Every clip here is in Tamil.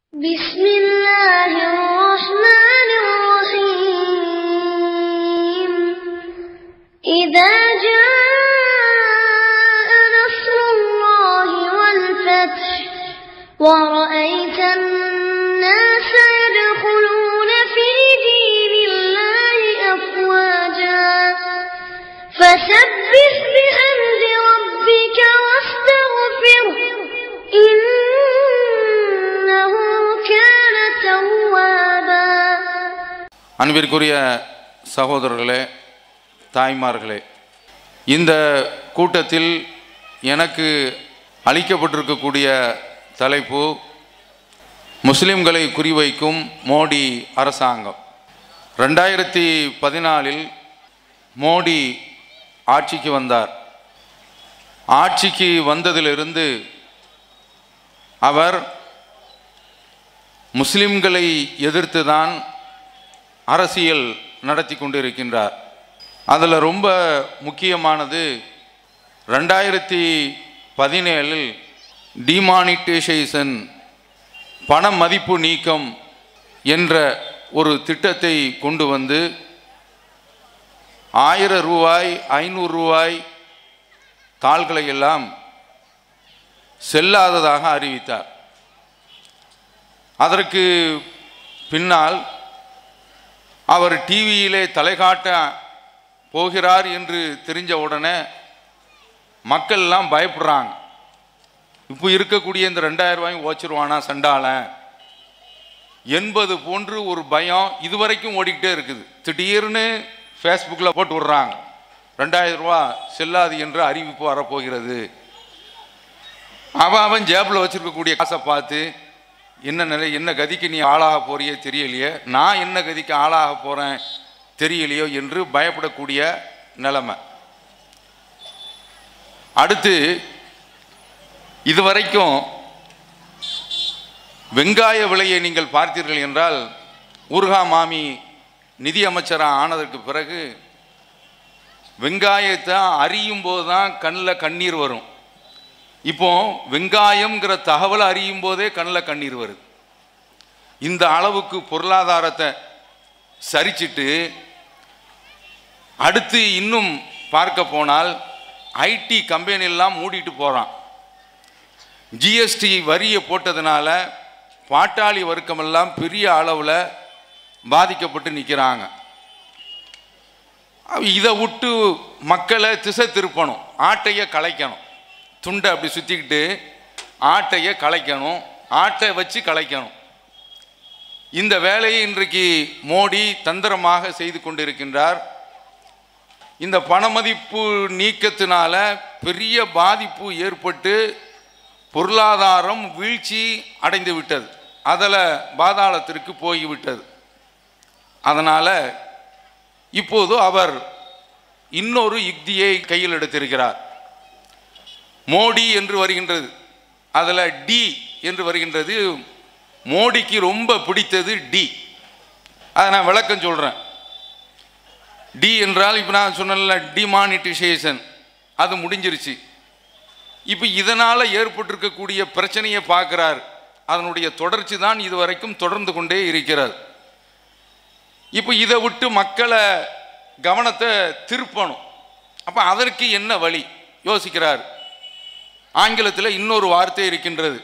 بسم الله الرحمن الرحيم إذا جاء نصر الله والفتح ورأيت الناس يدخلون في دين الله أفواجا فسبح بحمد ربك واستغفره إنه كان توابا அன்பிற்குரிய சகோதரர்களே தாய்மார்களே இந்த கூட்டத்தில் எனக்கு அளிக்கப்பட்டிருக்கக்கூடிய தலைப்பு முஸ்லிம்களை குறிவைக்கும் மோடி அரசாங்கம் ரெண்டாயிரத்தி பதினாலில் மோடி ஆட்சிக்கு வந்தார் ஆட்சிக்கு வந்ததிலிருந்து அவர் முஸ்லிம்களை எதிர்த்து தான் அரசியல் நடத்தி கொண்டிருக்கின்றார் அதில் ரொம்ப முக்கியமானது ரெண்டாயிரத்தி பதினேழில் டிமானிட்டைசேஷன் பண மதிப்பு நீக்கம் என்ற ஒரு திட்டத்தை கொண்டு வந்து ஆயிரம் ரூபாய் ஐநூறு ரூபாய் தாள்களை எல்லாம் செல்லாததாக அறிவித்தார் அதற்கு பின்னால் அவர் டிவியிலே தலை காட்ட போகிறார் என்று தெரிஞ்ச உடனே மக்கள் எல்லாம் பயப்படுறாங்க இப்போ இருக்கக்கூடிய இந்த ரெண்டாயிரம் ரூபாயும் ஓச்சிருவானா சண்டாளன் என்பது போன்று ஒரு பயம் இதுவரைக்கும் ஓடிக்கிட்டே இருக்குது திடீர்னு ஃபேஸ்புக்கில் போட்டு விடுறாங்க ரெண்டாயிரம் ரூபா செல்லாது என்று அறிவிப்பு வரப்போகிறது அவன் அவன் ஜேபில் வச்சிருக்கக்கூடிய காசை பார்த்து என்ன நிலை என்ன கதிக்கு நீ ஆளாக போறியே தெரியலையே நான் என்ன கதிக்கு ஆளாக போகிறேன் தெரியலையோ என்று பயப்படக்கூடிய நிலைமை அடுத்து இதுவரைக்கும் வெங்காய விலையை நீங்கள் பார்த்தீர்கள் என்றால் ஊர்கா மாமி நிதி அமைச்சராக ஆனதற்கு பிறகு வெங்காயத்தை அறியும் போது தான் கண்ணில் கண்ணீர் வரும் இப்போ வெங்காயம்ங்கிற தகவலை அறியும் போதே கண்ணில் கண்ணீர் வருது இந்த அளவுக்கு பொருளாதாரத்தை சரிச்சிட்டு அடுத்து இன்னும் பார்க்க போனால் ஐடி கம்பெனி எல்லாம் மூடிட்டு போகிறான் ஜிஎஸ்டி வரியை போட்டதுனால பாட்டாளி வர்க்கமெல்லாம் பெரிய அளவில் பாதிக்கப்பட்டு நிற்கிறாங்க இதை விட்டு மக்களை திசை திருப்பணும் ஆட்டையை கலைக்கணும் துண்டை அப்படி சுற்றிக்கிட்டு ஆட்டையை கலைக்கணும் ஆட்டை வச்சு கலைக்கணும் இந்த வேலையை இன்றைக்கு மோடி தந்திரமாக செய்து கொண்டிருக்கின்றார் இந்த பணமதிப்பு நீக்கத்தினால பெரிய பாதிப்பு ஏற்பட்டு பொருளாதாரம் வீழ்ச்சி அடைந்து விட்டது அதில் பாதாளத்திற்கு போய்விட்டது அதனால் இப்போது அவர் இன்னொரு யுக்தியை கையில் எடுத்திருக்கிறார் மோடி என்று வருகின்றது அதில் டி என்று வருகின்றது மோடிக்கு ரொம்ப பிடித்தது டி அதை நான் விளக்கம் சொல்கிறேன் டி என்றால் இப்போ நான் சொன்னல டிமானிட்டைசேஷன் அது முடிஞ்சிருச்சு இப்போ இதனால் ஏற்பட்டிருக்கக்கூடிய பிரச்சனையை பார்க்குறார் அதனுடைய தொடர்ச்சி தான் இதுவரைக்கும் தொடர்ந்து கொண்டே இருக்கிறார் இப்போ இதை விட்டு மக்களை கவனத்தை திருப்பணும் அப்போ அதற்கு என்ன வழி யோசிக்கிறார் ஆங்கிலத்தில் இன்னொரு வார்த்தை இருக்கின்றது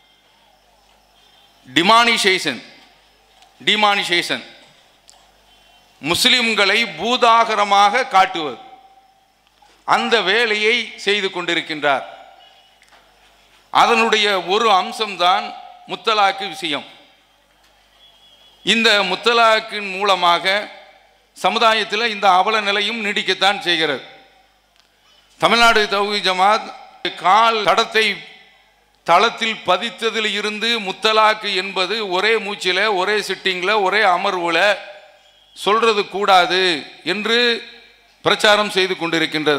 டிமானிசேஷன் டிமானிசேஷன் முஸ்லிம்களை பூதாகரமாக காட்டுவது அந்த வேலையை செய்து கொண்டிருக்கின்றார் அதனுடைய ஒரு அம்சம்தான் முத்தலாக்கு விஷயம் இந்த முத்தலாக்கின் மூலமாக சமுதாயத்தில் இந்த அவல நிலையும் நீடிக்கத்தான் செய்கிறது தமிழ்நாடு தௌஹி ஜமாத் கால் தடத்தை தளத்தில் பதித்ததில் இருந்து முத்தலாக்கு என்பது ஒரே மூச்சில் ஒரே சிட்டிங்கில் ஒரே அமர்வில் சொல்றது கூடாது என்று பிரச்சாரம் செய்து கொண்டிருக்கின்றது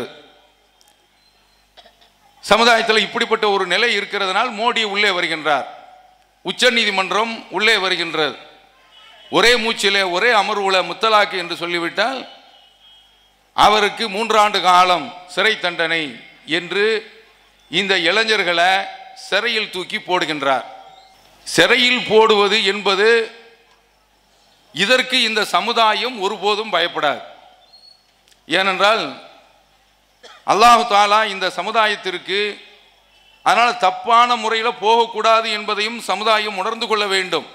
சமுதாயத்தில் இப்படிப்பட்ட ஒரு நிலை இருக்கிறதுனால் மோடி உள்ளே வருகின்றார் உச்ச நீதிமன்றம் உள்ளே வருகின்றது ஒரே மூச்சிலே ஒரே அமர்வுல முத்தலாக்கு என்று சொல்லிவிட்டால் அவருக்கு மூன்றாண்டு காலம் சிறை தண்டனை என்று இந்த இளைஞர்களை சிறையில் தூக்கி போடுகின்றார் சிறையில் போடுவது என்பது இதற்கு இந்த சமுதாயம் ஒருபோதும் பயப்படாது ஏனென்றால் அல்லாஹு தாலா இந்த சமுதாயத்திற்கு அதனால் தப்பான முறையில் போகக்கூடாது என்பதையும் சமுதாயம் உணர்ந்து கொள்ள வேண்டும்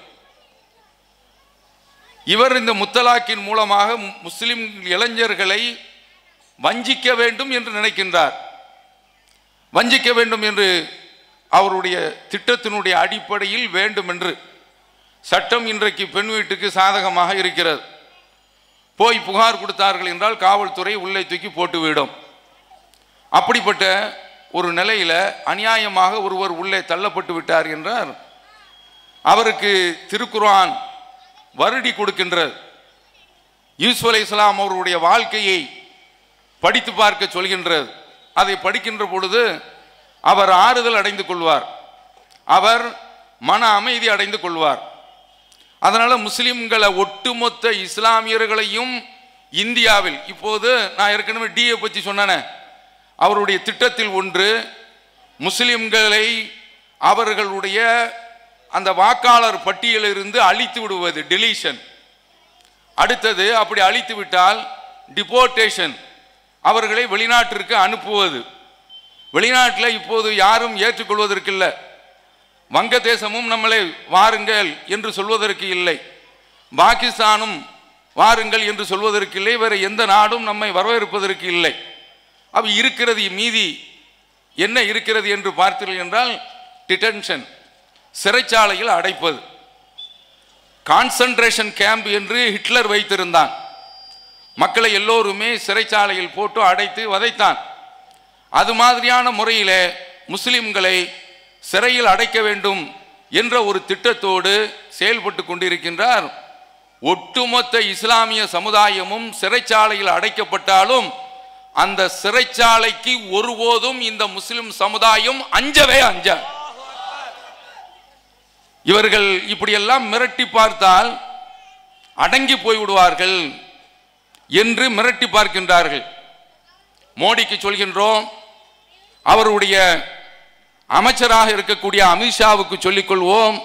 இவர் இந்த முத்தலாக்கின் மூலமாக முஸ்லிம் இளைஞர்களை வஞ்சிக்க வேண்டும் என்று நினைக்கின்றார் வஞ்சிக்க வேண்டும் என்று அவருடைய திட்டத்தினுடைய அடிப்படையில் வேண்டும் என்று சட்டம் இன்றைக்கு பெண் வீட்டுக்கு சாதகமாக இருக்கிறது போய் புகார் கொடுத்தார்கள் என்றால் காவல்துறை உள்ளே தூக்கி போட்டுவிடும் அப்படிப்பட்ட ஒரு நிலையில அநியாயமாக ஒருவர் உள்ளே தள்ளப்பட்டு விட்டார் என்றார் அவருக்கு திருக்குர்ஆன் வருடி கொடுக்கின்றது யூசுப் அலை இஸ்லாம் அவருடைய வாழ்க்கையை படித்து பார்க்க சொல்கின்றது அதை படிக்கின்ற பொழுது அவர் ஆறுதல் அடைந்து கொள்வார் அவர் மன அமைதி அடைந்து கொள்வார் அதனால முஸ்லிம்களை ஒட்டுமொத்த இஸ்லாமியர்களையும் இந்தியாவில் இப்போது நான் ஏற்கனவே டிஏ பற்றி சொன்னேனே அவருடைய திட்டத்தில் ஒன்று முஸ்லிம்களை அவர்களுடைய அந்த வாக்காளர் பட்டியலிருந்து அழித்து விடுவது டெலீஷன் அடுத்தது அப்படி அழித்து விட்டால் டிபோர்டேஷன் அவர்களை வெளிநாட்டிற்கு அனுப்புவது வெளிநாட்டில் இப்போது யாரும் ஏற்றுக்கொள்வதற்கில்லை வங்கதேசமும் நம்மளை வாருங்கள் என்று சொல்வதற்கு இல்லை பாகிஸ்தானும் வாருங்கள் என்று சொல்வதற்கு இல்லை வேறு எந்த நாடும் நம்மை வரவேற்பதற்கு இல்லை அப்ப இருக்கிறது மீதி என்ன இருக்கிறது என்று பார்த்தீர்கள் என்றால் டிடென்ஷன் சிறைச்சாலையில் அடைப்பது கான்சன்ட்ரேஷன் கேம்ப் என்று ஹிட்லர் வைத்திருந்தான் மக்களை எல்லோருமே சிறைச்சாலையில் போட்டு அடைத்து வதைத்தான் அது மாதிரியான முறையிலே முஸ்லிம்களை சிறையில் அடைக்க வேண்டும் என்ற ஒரு திட்டத்தோடு செயல்பட்டு கொண்டிருக்கின்றார் ஒட்டுமொத்த இஸ்லாமிய சமுதாயமும் சிறைச்சாலையில் அடைக்கப்பட்டாலும் அந்த சிறைச்சாலைக்கு ஒருபோதும் இந்த முஸ்லிம் சமுதாயம் அஞ்சவே அஞ்ச இவர்கள் இப்படியெல்லாம் மிரட்டி பார்த்தால் அடங்கி போய்விடுவார்கள் என்று மிரட்டி பார்க்கின்றார்கள் மோடிக்கு சொல்கின்றோம் அவருடைய அமைச்சராக இருக்கக்கூடிய அமித்ஷாவுக்கு சொல்லிக் கொள்வோம்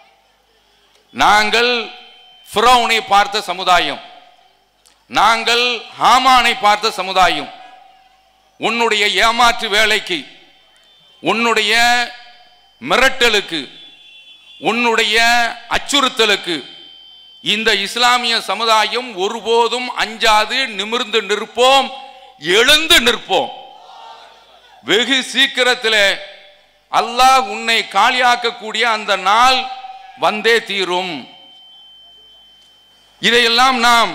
நாங்கள் ஃபிரௌனை பார்த்த சமுதாயம் நாங்கள் ஹாமானை பார்த்த சமுதாயம் உன்னுடைய ஏமாற்று வேலைக்கு உன்னுடைய மிரட்டலுக்கு உன்னுடைய அச்சுறுத்தலுக்கு இந்த இஸ்லாமிய சமுதாயம் ஒருபோதும் அஞ்சாது நிமிர்ந்து நிற்போம் எழுந்து நிற்போம் வெகு சீக்கிரத்தில் அல்லாஹ் உன்னை காலியாக்கக்கூடிய அந்த நாள் வந்தே தீரும் இதையெல்லாம் நாம்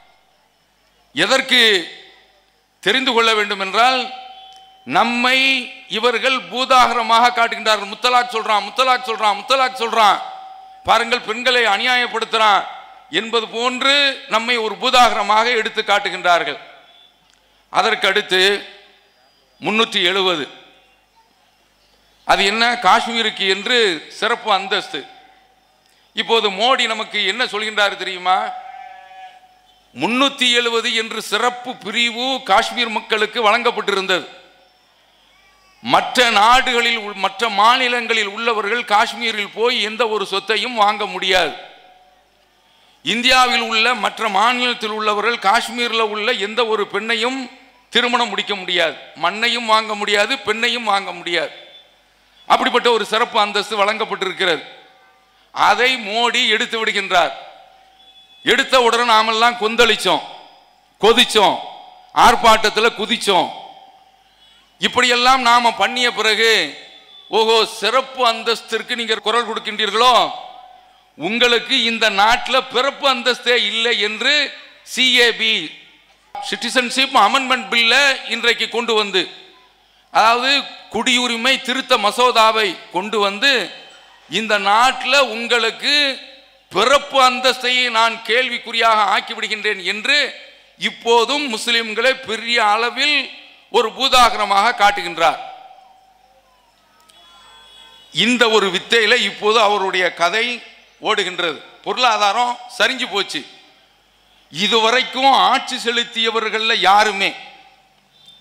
எதற்கு தெரிந்து கொள்ள வேண்டும் என்றால் நம்மை இவர்கள் பூதாகரமாக காட்டுகின்றார்கள் முத்தலாக் சொல்றான் முத்தலாக் சொல்றான் முத்தலாக் சொல்றான் பாருங்கள் பெண்களை அநியாயப்படுத்துறான் என்பது போன்று நம்மை ஒரு பூதாகரமாக எடுத்து காட்டுகின்றார்கள் அதற்கு அடுத்து முன்னூற்றி எழுபது அது என்ன காஷ்மீருக்கு என்று சிறப்பு அந்தஸ்து இப்போது மோடி நமக்கு என்ன சொல்கின்றார் தெரியுமா முன்னூத்தி எழுபது என்று சிறப்பு பிரிவு காஷ்மீர் மக்களுக்கு வழங்கப்பட்டிருந்தது மற்ற நாடுகளில் உள்- மற்ற மாநிலங்களில் உள்ளவர்கள் காஷ்மீரில் போய் எந்த ஒரு சொத்தையும் வாங்க முடியாது இந்தியாவில் உள்ள மற்ற மாநிலத்தில் உள்ளவர்கள் காஷ்மீரில் உள்ள எந்த ஒரு பெண்ணையும் திருமணம் முடிக்க முடியாது மண்ணையும் வாங்க முடியாது பெண்ணையும் வாங்க முடியாது அப்படிப்பட்ட ஒரு சிறப்பு அந்தஸ்து வழங்கப்பட்டிருக்கிறது அதை மோடி எடுத்து விடுகின்றார் எடுத்த உடனே நாமெல்லாம் கொந்தளிச்சோம் கொதிச்சோம் ஆர்ப்பாட்டத்தில் குதிச்சோம் இப்படியெல்லாம் நாம பண்ணிய பிறகு ஓஹோ சிறப்பு அந்தஸ்திற்கு நீங்க குரல் கொடுக்கின்றீர்களோ உங்களுக்கு இந்த நாட்டில் பிறப்பு அந்தஸ்தே இல்லை என்று சிஏபி சிட்டிசன்ஷிப் அமெண்ட்மெண்ட் பில்ல இன்றைக்கு கொண்டு வந்து அதாவது குடியுரிமை திருத்த மசோதாவை கொண்டு வந்து இந்த நாட்டில் உங்களுக்கு பிறப்பு அந்தஸ்தையை நான் கேள்விக்குறியாக ஆக்கிவிடுகின்றேன் என்று இப்போதும் முஸ்லிம்களை பெரிய அளவில் ஒரு பூதாகரமாக காட்டுகின்றார் இந்த ஒரு வித்தையில இப்போது அவருடைய கதை ஓடுகின்றது பொருளாதாரம் சரிஞ்சு போச்சு இதுவரைக்கும் ஆட்சி செலுத்தியவர்கள்ல யாருமே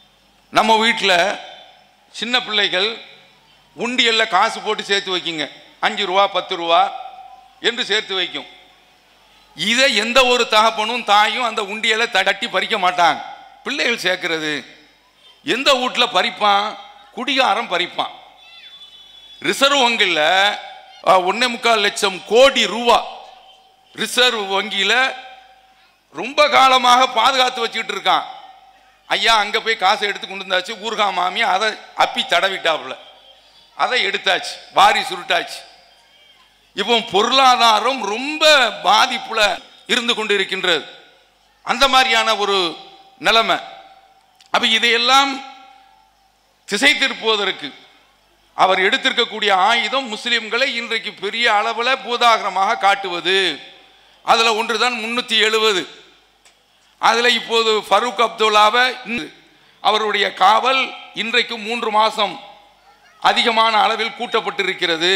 நம்ம வீட்டில் சின்ன பிள்ளைகள் உண்டியல்ல காசு போட்டு சேர்த்து வைக்கிங்க அஞ்சு ரூபா பத்து ரூபா என்று சேர்த்து வைக்கும் இதை எந்த ஒரு தகப்பனும் தாயும் அந்த உண்டியலை தட்டி பறிக்க மாட்டாங்க பிள்ளைகள் சேர்க்கிறது எந்த வீட்டில் பறிப்பான் குடிகாரம் பறிப்பான் ரிசர்வ் வங்கியில் ஒன்னே முக்கால் லட்சம் கோடி ரூபா ரிசர்வ் வங்கியில் ரொம்ப காலமாக பாதுகாத்து வச்சுக்கிட்டு இருக்கான் ஐயா அங்கே போய் காசை எடுத்து கொண்டு வந்தாச்சு ஊர்கா மாமி அதை அப்பி தடவிட்டாப்புல அதை எடுத்தாச்சு வாரி சுருட்டாச்சு இப்போ பொருளாதாரம் ரொம்ப பாதிப்புல இருந்து கொண்டு இருக்கின்றது அந்த மாதிரியான ஒரு நிலைமை அப்ப இதையெல்லாம் திசை திருப்புவதற்கு அவர் எடுத்திருக்கக்கூடிய ஆயுதம் முஸ்லிம்களை இன்றைக்கு பெரிய அளவில் பூதாகரமாக காட்டுவது அதில் ஒன்றுதான் முன்னூற்றி எழுபது அதில் இப்போது ஃபரூக் அப்துல்லாவை இந்த- அவருடைய காவல் இன்றைக்கு மூன்று மாதம் அதிகமான அளவில் கூட்டப்பட்டிருக்கிறது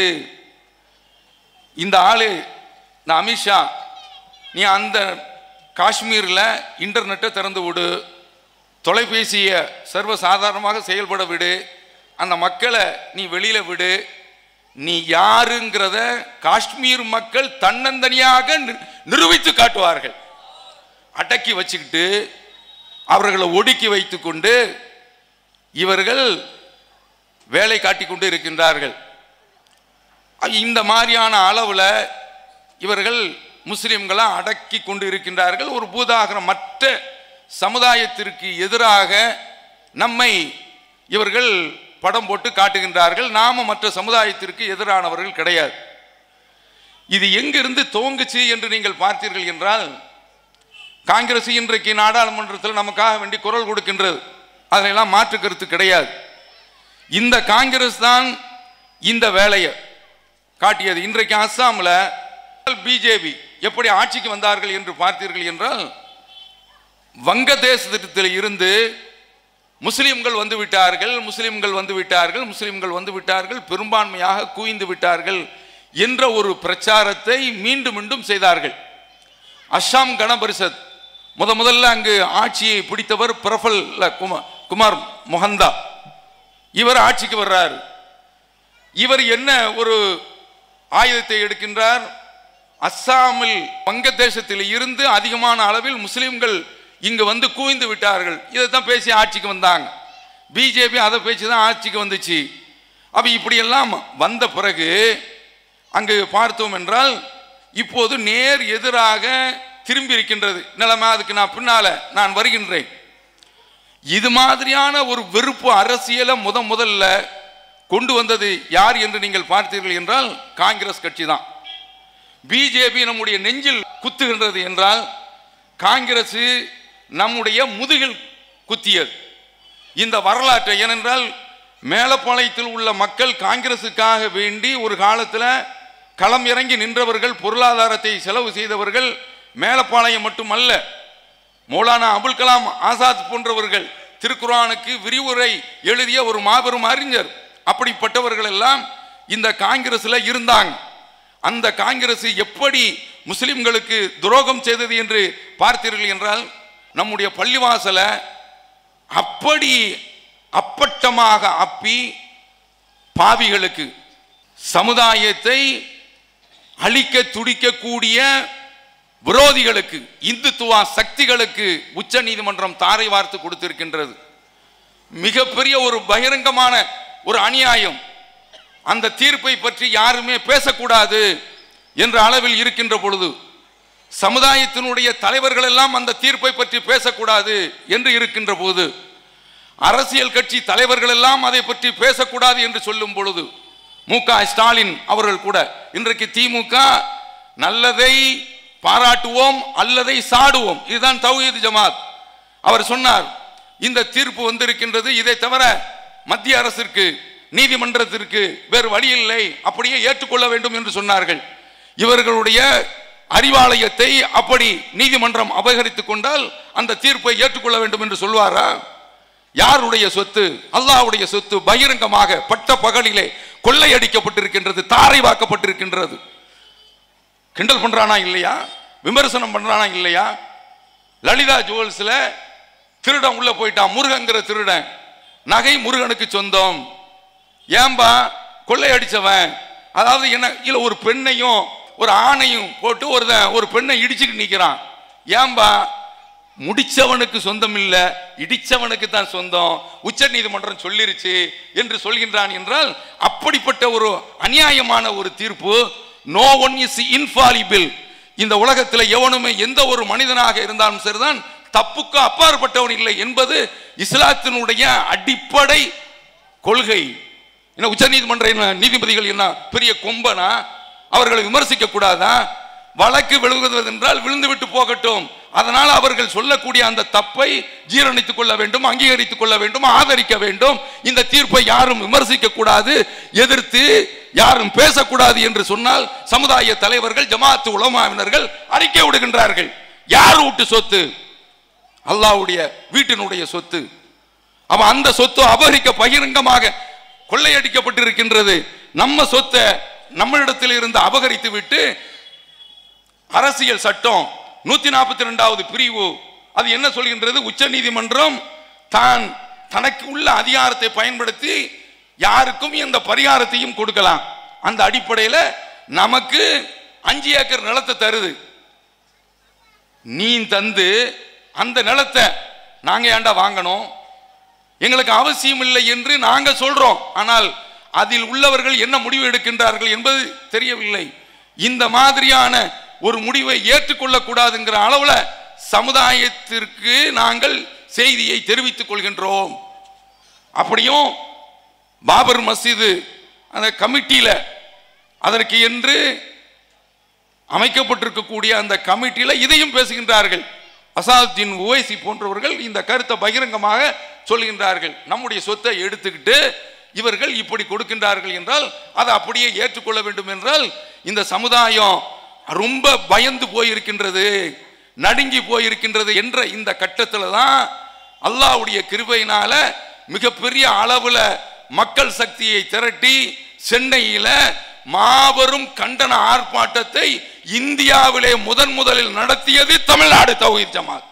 இந்த ஆளு இந்த அமித்ஷா நீ அந்த காஷ்மீரில் இன்டர்நெட்டை திறந்து விடு தொலைபேசியை சர்வசாதாரணமாக செயல்பட விடு அந்த மக்களை நீ வெளியில விடு நீ யாருங்கிறத காஷ்மீர் மக்கள் தன்னந்தனியாக நி- நிரூபித்து காட்டுவார்கள் அடக்கி வச்சுக்கிட்டு அவர்களை ஒடுக்கி வைத்துக்கொண்டு இவர்கள் வேலை காட்டிக் கொண்டு இருக்கின்றார்கள் இந்த மாதிரியான அளவில் இவர்கள் முஸ்லிம்களை அடக்கி கொண்டு இருக்கின்றார்கள் ஒரு பூதாகரம் மற்ற சமுதாயத்திற்கு எதிராக நம்மை இவர்கள் படம் போட்டு காட்டுகின்றார்கள் நாம மற்ற சமுதாயத்திற்கு எதிரானவர்கள் கிடையாது இது எங்கிருந்து துவங்குச்சு என்று நீங்கள் பார்த்தீர்கள் என்றால் காங்கிரஸ் இன்றைக்கு நாடாளுமன்றத்தில் நமக்காக வேண்டி குரல் கொடுக்கின்றது அதிலெல்லாம் மாற்று கருத்து கிடையாது இந்த காங்கிரஸ் தான் இந்த வேலையை காட்டியது இன்றைக்கு அஸ்ஸாமில் பிஜேபி எப்படி ஆட்சிக்கு வந்தார்கள் என்று பார்த்தீர்கள் என்றால் வங்கதேசத்தில் இருந்து முஸ்லிம்கள் வந்து விட்டார்கள் முஸ்லிம்கள் வந்து விட்டார்கள் முஸ்லிம்கள் வந்து விட்டார்கள் பெரும்பான்மையாக குவிந்து விட்டார்கள் என்ற ஒரு பிரச்சாரத்தை மீண்டும் மீண்டும் செய்தார்கள் அஸ்ஸாம் கணபரிஷத் முத முதல்ல அங்கு ஆட்சியை பிடித்தவர் பிரபல் குமார் குமார் மொஹந்தா இவர் ஆட்சிக்கு வர்றார் இவர் என்ன ஒரு ஆயுதத்தை எடுக்கின்றார் அஸ்ஸாமில் வங்கதேசத்தில் இருந்து அதிகமான அளவில் முஸ்லிம்கள் இங்கு வந்து குவிந்து விட்டார்கள் இதை தான் பேசி ஆட்சிக்கு வந்தாங்க பிஜேபி அதை பேசி தான் ஆட்சிக்கு வந்துச்சு அப்ப இப்படியெல்லாம் வந்த பிறகு அங்கு பார்த்தோம் என்றால் இப்போது நேர் எதிராக திரும்பி இருக்கின்றது நிலைமை அதுக்கு நான் பின்னால நான் வருகின்றேன் இது மாதிரியான ஒரு வெறுப்பு அரசியலை முத முதல்ல கொண்டு வந்தது யார் என்று நீங்கள் பார்த்தீர்கள் என்றால் காங்கிரஸ் கட்சி தான் பிஜேபி நம்முடைய நெஞ்சில் குத்துகின்றது என்றால் காங்கிரஸ் நம்முடைய முதுகில் குத்தியது இந்த வரலாற்றை ஏனென்றால் மேலப்பாளையத்தில் உள்ள மக்கள் காங்கிரசுக்காக வேண்டி ஒரு காலத்தில் களம் இறங்கி நின்றவர்கள் பொருளாதாரத்தை செலவு செய்தவர்கள் மேலப்பாளையம் மட்டுமல்ல மௌலானா அபுல் கலாம் ஆசாத் போன்றவர்கள் திருக்குரானுக்கு விரிவுரை எழுதிய ஒரு மாபெரும் அறிஞர் அப்படிப்பட்டவர்கள் எல்லாம் இந்த காங்கிரஸ்ல இருந்தாங்க அந்த காங்கிரஸ் எப்படி முஸ்லிம்களுக்கு துரோகம் செய்தது என்று பார்த்தீர்கள் என்றால் நம்முடைய பள்ளிவாசலை அப்படி அப்பட்டமாக அப்பி பாவிகளுக்கு சமுதாயத்தை அழிக்க துடிக்கக்கூடிய விரோதிகளுக்கு இந்துத்துவ சக்திகளுக்கு உச்ச நீதிமன்றம் தாரை வார்த்து கொடுத்திருக்கின்றது மிகப்பெரிய ஒரு பகிரங்கமான ஒரு அநியாயம் அந்த தீர்ப்பை பற்றி யாருமே பேசக்கூடாது என்ற அளவில் இருக்கின்ற பொழுது சமுதாயத்தினுடைய தலைவர்கள் எல்லாம் அந்த தீர்ப்பை பற்றி பேசக்கூடாது என்று இருக்கின்ற போது அரசியல் கட்சி தலைவர்கள் எல்லாம் அதை பற்றி பேசக்கூடாது என்று சொல்லும் பொழுது மு க ஸ்டாலின் அவர்கள் கூட இன்றைக்கு திமுக நல்லதை பாராட்டுவோம் அல்லதை சாடுவோம் இதுதான் தௌஹீத் ஜமாத் அவர் சொன்னார் இந்த தீர்ப்பு வந்திருக்கின்றது இதை தவிர மத்திய அரசிற்கு நீதிமன்றத்திற்கு வேறு வழி இல்லை அப்படியே ஏற்றுக்கொள்ள வேண்டும் என்று சொன்னார்கள் இவர்களுடைய அறிவாலயத்தை அப்படி நீதிமன்றம் அபகரித்துக் கொண்டால் அந்த தீர்ப்பை ஏற்றுக்கொள்ள வேண்டும் என்று சொல்வாரா யாருடைய சொத்து அல்லாஹ்வுடைய சொத்து பகிரங்கமாக பட்ட பகலிலே கொள்ளையடிக்கப்பட்டிருக்கின்றது தாரை வாக்கப்பட்டிருக்கின்றது கிண்டல் பண்றானா இல்லையா விமர்சனம் பண்றானா இல்லையா லலிதா ஜுவல்ஸ்ல திருடன் உள்ள போயிட்டான் முருகங்கிற திருடன் நகை முருகனுக்கு சொந்தம் ஏன்பா கொள்ளையடிச்சவன் அதாவது என்ன இல்ல ஒரு பெண்ணையும் ஒரு ஆணையும் போட்டு ஒரு ஒரு பெண்ணை இடிச்சுக்கிட்டு நிக்கிறான் ஏன்பா முடிச்சவனுக்கு சொந்தம் இல்ல இடிச்சவனுக்கு தான் சொந்தம் உச்ச நீதிமன்றம் சொல்லிருச்சு என்று சொல்கின்றான் என்றால் அப்படிப்பட்ட ஒரு அநியாயமான ஒரு தீர்ப்பு நோ ஒன் இஸ் இன்ஃபாலிபிள் இந்த உலகத்தில் எவனுமே எந்த ஒரு மனிதனாக இருந்தாலும் சரிதான் தப்புக்கு அப்பாற்பட்டவன் இல்லை என்பது இஸ்லாத்தினுடைய அடிப்படை கொள்கை என்ன உச்ச நீதிமன்ற நீதிபதிகள் என்ன பெரிய கொம்பனா அவர்களை விமர்சிக்க கூடாதா வழக்கு விழுகுவது என்றால் விழுந்து விட்டு போகட்டும் அதனால் அவர்கள் சொல்லக்கூடிய அந்த தப்பை ஜீரணித்துக் கொள்ள வேண்டும் அங்கீகரித்துக் கொள்ள வேண்டும் ஆதரிக்க வேண்டும் இந்த தீர்ப்பை யாரும் விமர்சிக்க கூடாது எதிர்த்து யாரும் பேசக்கூடாது என்று சொன்னால் சமுதாய தலைவர்கள் ஜமாத்து உலமாவினர்கள் அறிக்கை விடுகின்றார்கள் யார் வீட்டு சொத்து அல்லாஹ்வுடைய வீட்டினுடைய சொத்து அவன் அந்த சொத்து அபகரிக்க பகிரங்கமாக கொள்ளையடிக்கப்பட்டிருக்கின்றது நம்ம சொத்தை நம்மளிடத்தில் இருந்து அபகரித்து விட்டு அரசியல் சட்டம் நூத்தி நாற்பத்தி ரெண்டாவது பிரிவு அது என்ன சொல்கின்றது உச்ச நீதிமன்றம் தான் தனக்கு உள்ள அதிகாரத்தை பயன்படுத்தி யாருக்கும் எந்த பரிகாரத்தையும் கொடுக்கலாம் அந்த அடிப்படையில் நமக்கு அஞ்சு ஏக்கர் நிலத்தை தருது நீ தந்து அந்த நிலத்தை நாங்க ஏன்டா வாங்கணும் எங்களுக்கு அவசியம் இல்லை என்று நாங்க சொல்றோம் ஆனால் அதில் உள்ளவர்கள் என்ன முடிவு எடுக்கின்றார்கள் என்பது தெரியவில்லை இந்த மாதிரியான ஒரு முடிவை ஏற்றுக்கொள்ள கூடாதுங்கிற அளவுல சமுதாயத்திற்கு நாங்கள் செய்தியை தெரிவித்துக் கொள்கின்றோம் அப்படியும் பாபர் மஸ்ஜிது அந்த கமிட்டியில அதற்கு என்று அமைக்கப்பட்டிருக்கக்கூடிய அந்த கமிட்டியில இதையும் பேசுகின்றார்கள் அசாதுத்தீன் உவைசி போன்றவர்கள் இந்த கருத்தை பகிரங்கமாக சொல்கின்றார்கள் நம்முடைய சொத்தை எடுத்துக்கிட்டு இவர்கள் இப்படி கொடுக்கின்றார்கள் என்றால் அதை அப்படியே ஏற்றுக்கொள்ள வேண்டும் என்றால் இந்த சமுதாயம் ரொம்ப பயந்து போயிருக்கின்றது நடுங்கி போயிருக்கின்றது என்ற இந்த கட்டத்தில் தான் அல்லாஹ்வுடைய கிருபையினால மிகப்பெரிய அளவுல மக்கள் சக்தியை திரட்டி சென்னையில மாபெரும் கண்டன ஆர்ப்பாட்டத்தை இந்தியாவிலே முதன் முதலில் நடத்தியது தமிழ்நாடு தௌஹீத் ஜமாத்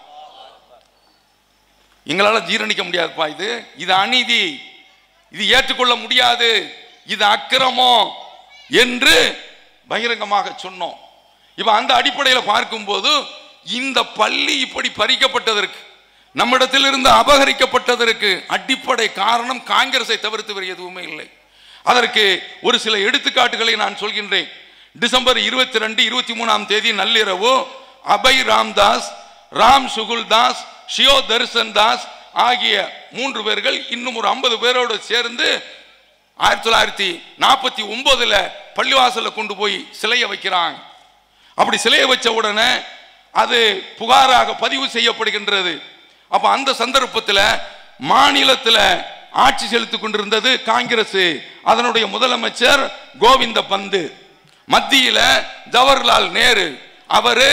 எங்களால ஜீரணிக்க முடியாதுப்பா இது இது அநீதி இது ஏற்றுக்கொள்ள முடியாது இது அக்கிரமம் என்று பகிரங்கமாக சொன்னோம் இப்ப அந்த அடிப்படையில் பார்க்கும்போது இந்த பள்ளி இப்படி பறிக்கப்பட்டதற்கு நம்மிடத்தில் இருந்து அபகரிக்கப்பட்டதற்கு அடிப்படை காரணம் காங்கிரஸை தவிர்த்து வேறு எதுவுமே இல்லை அதற்கு ஒரு சில எடுத்துக்காட்டுகளை நான் சொல்கின்றேன் டிசம்பர் இருபத்தி ரெண்டு இருபத்தி மூணாம் தேதி நள்ளிரவு அபய் ராம்தாஸ் ராம் சுகுல் தாஸ் ஷியோ தர்சன் தாஸ் ஆகிய மூன்று பேர்கள் இன்னும் ஒரு ஐம்பது பேரோடு சேர்ந்து ஆயிரத்தி தொள்ளாயிரத்தி நாற்பத்தி ஒன்பதுல பள்ளிவாசல்ல கொண்டு போய் சிலையை வைக்கிறாங்க அப்படி சிலையை வச்ச உடனே அது புகாராக பதிவு செய்யப்படுகின்றது அப்ப அந்த சந்தர்ப்பத்தில் மாநிலத்தில் ஆட்சி செலுத்திக் கொண்டிருந்தது காங்கிரஸ் அதனுடைய முதலமைச்சர் கோவிந்த பந்து மத்தியில ஜவஹர்லால் நேரு அவரு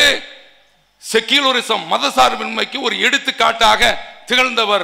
செக்யூலரிசம் மதசார்பின்மைக்கு ஒரு எடுத்துக்காட்டாக திகழ்ந்தவர்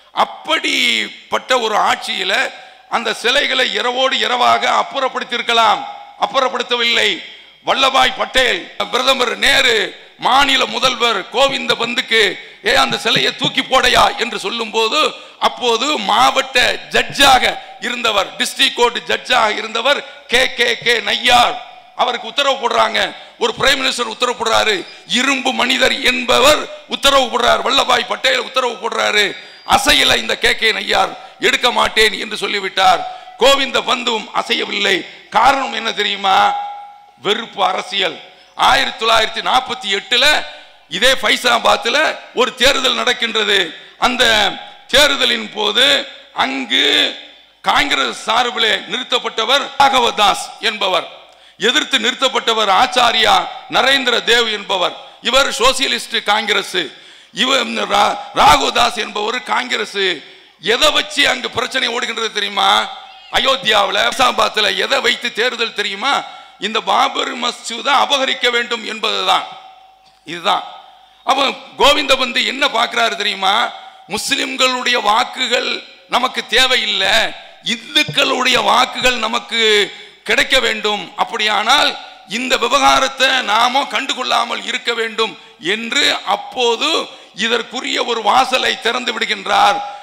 அப்படிப்பட்ட ஒரு ஆட்சியில அந்த சிலைகளை இரவோடு இரவாக அப்புறப்படுத்தியிருக்கலாம் அப்புறப்படுத்தவில்லை வல்லபாய் பட்டேல் பிரதமர் நேரு மாநில முதல்வர் கோவிந்த பந்துக்கு ஏ அந்த சிலையை தூக்கி போடையா என்று சொல்லும்போது அப்போது மாவட்ட ஜட்ஜாக இருந்தவர் டிஸ்ட்ரிக்ட் கோர்ட் ஜட்ஜாக இருந்தவர் கே கே கே நையார் அவருக்கு உத்தரவு போடுறாங்க ஒரு பிரைம் மினிஸ்டர் உத்தரவு போடுறாரு இரும்பு மனிதர் என்பவர் உத்தரவு போடுறார் வல்லபாய் பட்டேல் உத்தரவு போடுறாரு அசையல இந்த கே கே நையார் எடுக்க மாட்டேன் என்று சொல்லிவிட்டார் கோவிந்த பந்தும் அசையவில்லை காரணம் என்ன தெரியுமா வெறுப்பு அரசியல் ஆயிரத்தி தொள்ளாயிரத்தி நாற்பத்தி எட்டுல இதே ஃபைசாபாத்தில் ஒரு தேர்தல் நடக்கின்றது அந்த தேர்தலின் போது அங்கு காங்கிரஸ் சார்பிலே நிறுத்தப்பட்டவர் ராகவதாஸ் என்பவர் எதிர்த்து நிறுத்தப்பட்டவர் ஆச்சாரியா நரேந்திர தேவ் என்பவர் இவர் சோசியலிஸ்ட் காங்கிரஸ் இவர் ரா- ராகுதாஸ் என்பவர் காங்கிரஸ் எதை வச்சு அங்கு பிரச்சனை ஓடுகின்றது தெரியுமா அயோத்தியாவில் ஃபைசாபாத்தில் எதை வைத்து தேர்தல் தெரியுமா இந்த பாபர் மசூதை அபகரிக்க வேண்டும் என்பதுதான் இதுதான் அப்ப கோவிந்த பந்து என்ன பார்க்கிறாரு தெரியுமா முஸ்லிம்களுடைய வாக்குகள் நமக்கு தேவையில்லை இந்துக்களுடைய வாக்குகள் நமக்கு கிடைக்க வேண்டும் அப்படியானால் இந்த விவகாரத்தை நாம கண்டுகொள்ளாமல் இருக்க வேண்டும் என்று அப்போது இதற்குரிய ஒரு வாசலை திறந்து விடுகின்றார்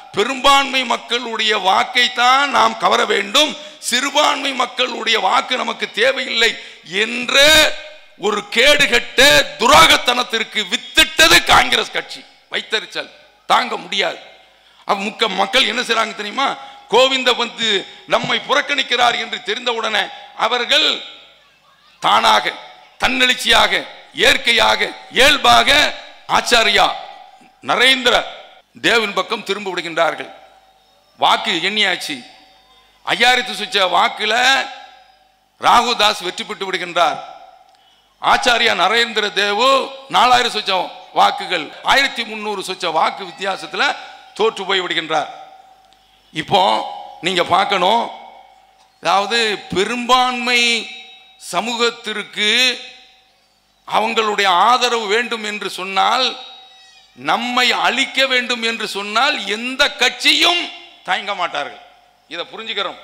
பெரும்பான்மை மக்களுடைய வாக்கை தான் நாம் கவர வேண்டும் சிறுபான்மை மக்களுடைய வாக்கு நமக்கு தேவையில்லை என்ற ஒரு கேடுகட்ட துரோகத்தனத்திற்கு வித்திட்டது காங்கிரஸ் கட்சி வைத்தறிச்சல் தாங்க முடியாது அப்ப முக்க மக்கள் என்ன செய்றாங்க தெரியுமா கோவிந்த வந்து நம்மை புறக்கணிக்கிறார் என்று தெரிந்தவுடனே அவர்கள் தானாக தன்னெழுச்சியாக இயற்கையாக இயல்பாக ஆச்சாரியா நரேந்திர தேவின் பக்கம் திரும்ப விடுகின்றார்கள் வாக்கு எண்ணியாச்சு ஐயாயிரத்து சுச்ச வாக்குல ராகுதாஸ் வெற்றி பெற்று விடுகின்றார் ஆச்சாரியா நரேந்திர தேவு நாலாயிரம் சுச்ச வாக்குகள் ஆயிரத்தி முந்நூறு சுச்ச வாக்கு வித்தியாசத்துல தோற்று போய் விடுகின்றார் இப்போ நீங்க பார்க்கணும் அதாவது பெரும்பான்மை சமூகத்திற்கு அவங்களுடைய ஆதரவு வேண்டும் என்று சொன்னால் நம்மை அழிக்க வேண்டும் என்று சொன்னால் எந்த கட்சியும் தயங்க மாட்டார்கள் இதை புரிஞ்சுக்கிறோம்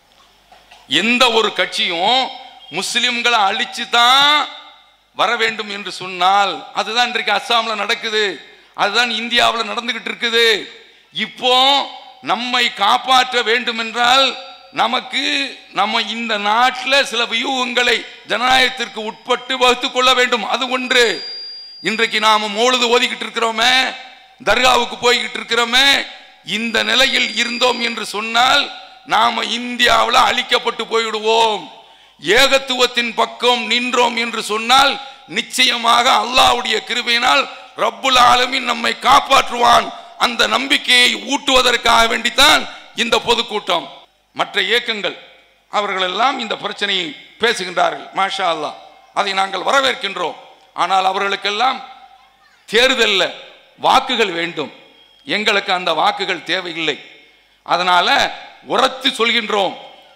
எந்த ஒரு கட்சியும் முஸ்லிம்களை அழிச்சு தான் வர வேண்டும் என்று சொன்னால் அதுதான் இன்றைக்கு அஸ்ஸாம்ல நடக்குது அதுதான் இந்தியாவில் நடந்துகிட்டு இருக்குது இப்போ நம்மை காப்பாற்ற வேண்டும் என்றால் நமக்கு நம்ம இந்த நாட்டில் சில வியூகங்களை ஜனநாயகத்திற்கு உட்பட்டு வகுத்துக் கொள்ள வேண்டும் அது ஒன்று இன்றைக்கு நாம மோழுது ஓதிக்கிட்டு இருக்கிறோமே தர்காவுக்கு போய்கிட்டு இருக்கிறோமே இந்த நிலையில் இருந்தோம் என்று சொன்னால் நாம இந்தியாவில் அழிக்கப்பட்டு போய்விடுவோம் ஏகத்துவத்தின் பக்கம் நின்றோம் என்று சொன்னால் நிச்சயமாக அல்லாஹ்வுடைய கிருபையினால் ரப்புல் ஆலமீன் நம்மை காப்பாற்றுவான் அந்த நம்பிக்கையை ஊட்டுவதற்காக வேண்டித்தான் இந்த பொதுக்கூட்டம் மற்ற இயக்கங்கள் அவர்களெல்லாம் இந்த பிரச்சனையை பேசுகின்றார்கள் மாஷா அல்லாஹ் அதை நாங்கள் வரவேற்கின்றோம் ஆனால் அவர்களுக்கெல்லாம் தேர்தல்ல வாக்குகள் வேண்டும் எங்களுக்கு அந்த வாக்குகள் தேவையில்லை அதனால உரத்து சொல்கின்றோம்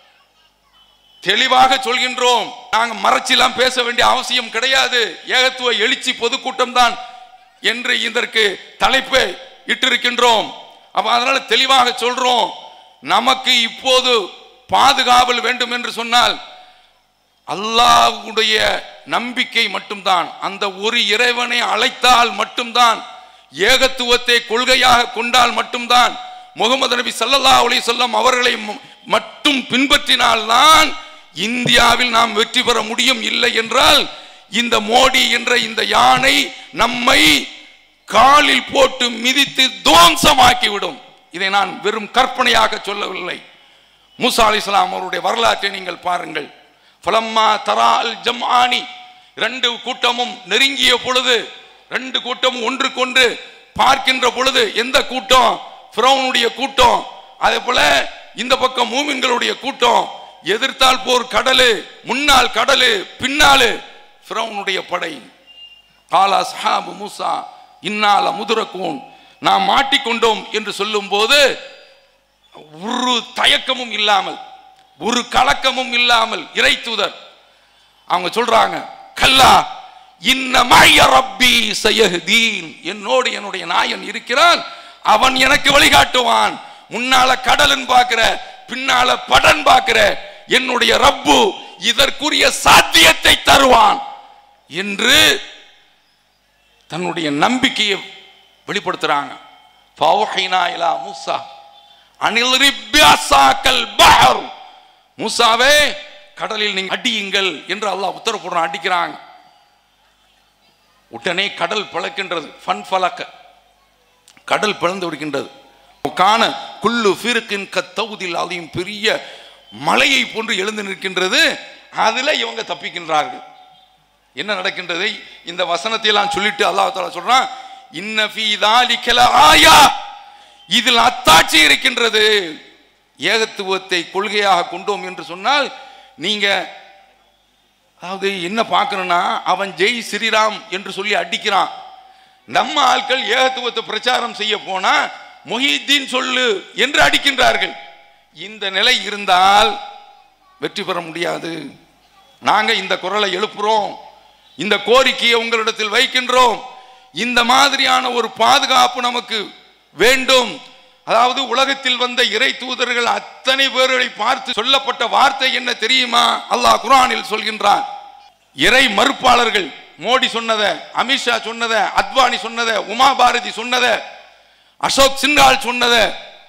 தெளிவாக சொல்கின்றோம் நாங்க மறைச்சிலாம் பேச வேண்டிய அவசியம் கிடையாது ஏகத்துவ எழுச்சி பொதுக்கூட்டம் தான் என்று இதற்கு தலைப்பை இட்டிருக்கின்றோம் அப்ப அதனால தெளிவாக சொல்றோம் நமக்கு இப்போது பாதுகாவல் வேண்டும் என்று சொன்னால் அல்லாஹ்வுடைய நம்பிக்கை மட்டும்தான் அந்த ஒரு இறைவனை அழைத்தால் மட்டும்தான் ஏகத்துவத்தை கொள்கையாக கொண்டால் மட்டும்தான் முகமது நபி ஸல்லல்லாஹு அலைஹி வஸல்லம் அவர்களை ம- மட்டும் பின்பற்றினால்தான் இந்தியாவில் நாம் வெற்றி பெற முடியும் இல்லை என்றால் இந்த மோடி என்ற இந்த யானை நம்மை காலில் போட்டு மிதித்து துவம்சமாக்கி விடும் இதை நான் வெறும் கற்பனையாக சொல்லவில்லை மூசா அலிஸ்லாம் அவருடைய வரலாற்றை நீங்கள் பாருங்கள் ஃபலம்மா தரா அல் ஜம்ஆனி ரெண்டு கூட்டமும் நெருங்கிய பொழுது ரெண்டு கூட்டமும் ஒன்றுக்கொன்று பார்க்கின்ற பொழுது எந்த கூட்டம் ஃபிரௌனுடைய கூட்டம் அதே போல இந்த பக்கம் மூமின்களுடைய கூட்டம் எதிர்த்தால் போர் கடலு முன்னால் கடலு பின்னாலு ஃபிரௌனுடைய படை காலா சஹாபு மூசா இன்னால முதுரக்கூன் நாம் மாட்டிக்கொண்டோம் என்று சொல்லும்போது ஒரு தயக்கமும் இல்லாமல் ஒரு கலக்கமும் இல்லாமல் இறை தூதர் அவங்க சொல்றாங்க கல்லா இன்னமாய ரப்பி சயஹ்தீன் என்னோடு என்னுடைய நாயன் இருக்கிறான் அவன் எனக்கு வழிகாட்டுவான் முன்னால கடலன் பார்க்கிற பின்னால படன் பார்க்கிற என்னுடைய ரப்பு இதற்குரிய சாத்தியத்தை தருவான் என்று தன்னுடைய நம்பிக்கையை வெளிப்படுத்துறாங்க ஃபௌஹைனா இலா மூசா அனில் ரிப்யாசாக்கல் பஹர் மூசாவே கடலில் நீங்க அடியுங்கள் என்று அல்லாஹ் உத்தரவு போடுறான் அடிக்கிறாங்க உடனே கடல் பிளக்கின்றது ஃபன் ஃபலக்க கடல் பிளந்து விடுகின்றது காண குல்லு ஃபிருக்கின் கத்தவுதில் அதையும் பெரிய மலையை போன்று எழுந்து நிற்கின்றது அதுல இவங்க தப்பிக்கின்றார்கள் என்ன நடக்கின்றது இந்த வசனத்தை எல்லாம் சொல்லிட்டு அல்லாஹ் தாலா சொல்றான் இன்ன ஃபீ தாலிக லஆயா இதில் அத்தாட்சி இருக்கின்றது ஏகத்துவத்தை கொள்கையாக கொண்டோம் என்று சொன்னால் நீங்க அதாவது என்ன பார்க்கணும்னா அவன் ஜெய் ஸ்ரீராம் என்று சொல்லி அடிக்கிறான் நம்ம ஆட்கள் ஏகத்துவத்தை பிரச்சாரம் செய்ய போனா மொஹிதீன் சொல்லு என்று அடிக்கின்றார்கள் இந்த நிலை இருந்தால் வெற்றி பெற முடியாது நாங்க இந்த குரலை எழுப்புறோம் இந்த கோரிக்கையை உங்களிடத்தில் வைக்கின்றோம் இந்த மாதிரியான ஒரு பாதுகாப்பு நமக்கு வேண்டும் அதாவது உலகத்தில் வந்த இறை தூதர்கள் அத்தனை பேர்களை பார்த்து சொல்லப்பட்ட வார்த்தை என்ன தெரியுமா அல்லாஹ் குர்ஆனில் சொல்கின்றான் இறை மறுப்பாளர்கள் மோடி சொன்னத அமித்ஷா சொன்னத அத்வானி சொன்னத உமா பாரதி சொன்னத அசோக் சின்ஹால் சொன்னத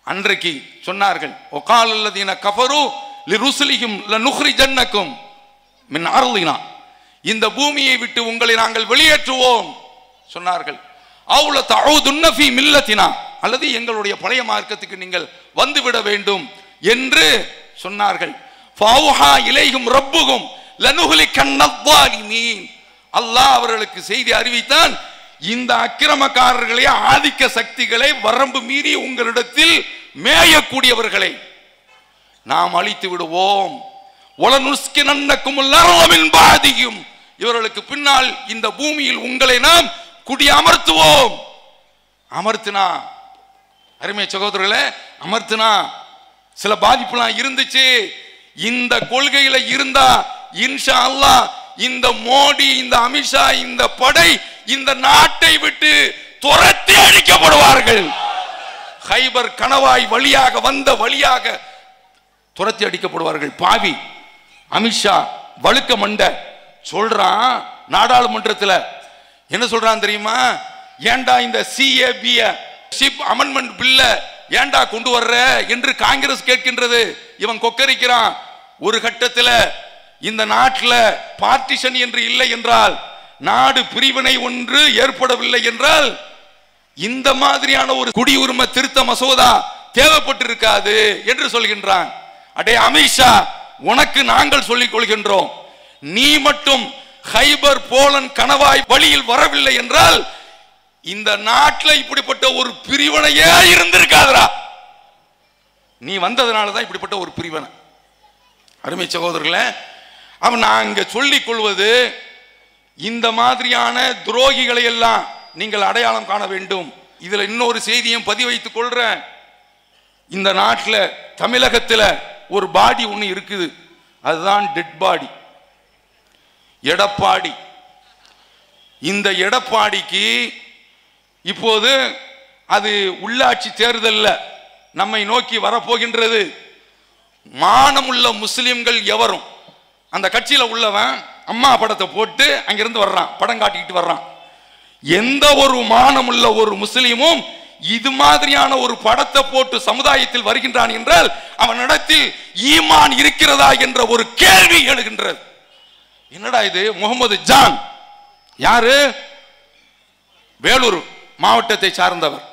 அன்றைக்கு சொன்னார்கள் ஒகால் அல்லதீன கஃபரு லிருசுலிஹிம் லனுஹ்ரிஜன்னக்கும் மின் அருளினா இந்த பூமியை விட்டு உங்களை நாங்கள் வெளியேற்றுவோம் சொன்னார்கள் அவுல தவுதுன்னஃபி மில்லத்தினா அல்லது எங்களுடைய பழைய மார்க்கத்துக்கு நீங்கள் வந்துவிட வேண்டும் என்று சொன்னார்கள் ஃபௌஹா இலைகும் ரப்புகும் லனுஹ்லி கன்னவாலிமீன் அல்லாஹ் அவர்களுக்கு செய்தி அறிவித்தான் இந்த அக்கிரமக்காரர்களை ஆதிக்க சக்திகளை வரம்பு மீறி உங்களிடத்தில் மேயக்கூடியவர்களை நாம் அழித்து விடுவோம் ஒலனுஸ்கினன்னக்கும் லர்வமின் பாதியும் இவர்களுக்கு பின்னால் இந்த பூமியில் உங்களை நாம் குடி அமர்த்துவோம் அமர்த்தினா அருமை சகோதரர்களே அமர்த்தினா சில பாதிப்புலாம் இருந்துச்சு இந்த கொள்கையில இருந்தா இன்ஷா அல்லாஹ் இந்த மோடி இந்த அமித்ஷா இந்த படை இந்த நாட்டை விட்டு துரத்தி அழிக்கப்படுவார்கள் ஹைபர் கணவாய் வழியாக வந்த வழியாக துரத்தி அடிக்கப்படுவார்கள் பாவி அமித்ஷா வழுக்க மண்ட சொல்றான் நாடாளுமன்றத்தில் என்ன சொல்றான் தெரியுமா ஏன்டா இந்த சிஏபிய ஷிப் அமெண்ட்மெண்ட் பில்ல ஏன்டா கொண்டு வர்ற என்று காங்கிரஸ் கேட்கின்றது இவன் கொக்கரிக்கிறான் ஒரு கட்டத்தில் இந்த நாட்டில் பார்ட்டிஷன் என்று இல்லை என்றால் நாடு பிரிவினை ஒன்று ஏற்படவில்லை என்றால் இந்த மாதிரியான ஒரு குடியுரிமை திருத்த மசோதா தேவைப்பட்டிருக்காது என்று சொல்கின்றான் அடே அமித்ஷா உனக்கு நாங்கள் சொல்லிக் கொள்கின்றோம் நீ மட்டும் ஹைபர் போலன் கணவாய் வழியில் வரவில்லை என்றால் இந்த நாட்டில் இப்படிப்பட்ட ஒரு பிரிவினையே இருந்திருக்காதுடா நீ வந்ததுனால தான் இப்படிப்பட்ட ஒரு பிரிவினை அருமை சகோதரர்களே அவன் நான் இங்க சொல்லிக் கொள்வது இந்த மாதிரியான துரோகிகளை எல்லாம் நீங்கள் அடையாளம் காண வேண்டும் இதுல இன்னொரு செய்தியும் பதிவு வைத்துக் கொள்றேன் இந்த நாட்டில் தமிழகத்தில் ஒரு பாடி ஒன்று இருக்குது அதுதான் டெட் பாடி எடப்பாடி இந்த எடப்பாடிக்கு இப்போது அது உள்ளாட்சி தேர்தலில் நம்மை நோக்கி வரப்போகின்றது மானமுள்ள முஸ்லிம்கள் எவரும் அந்த கட்சியில உள்ளவன் அம்மா படத்தை போட்டு அங்கிருந்து வர்றான் படம் காட்டிக்கிட்டு வர்றான் எந்த ஒரு மானமுள்ள ஒரு முஸ்லீமும் இது மாதிரியான ஒரு படத்தை போட்டு சமுதாயத்தில் வருகின்றான் என்றால் அவனிடத்தில் ஈமான் இருக்கிறதா என்ற ஒரு கேள்வி எழுகின்றது என்னடா இது முகமது ஜான் யாரு வேலூர் மாவட்டத்தை சார்ந்தவர்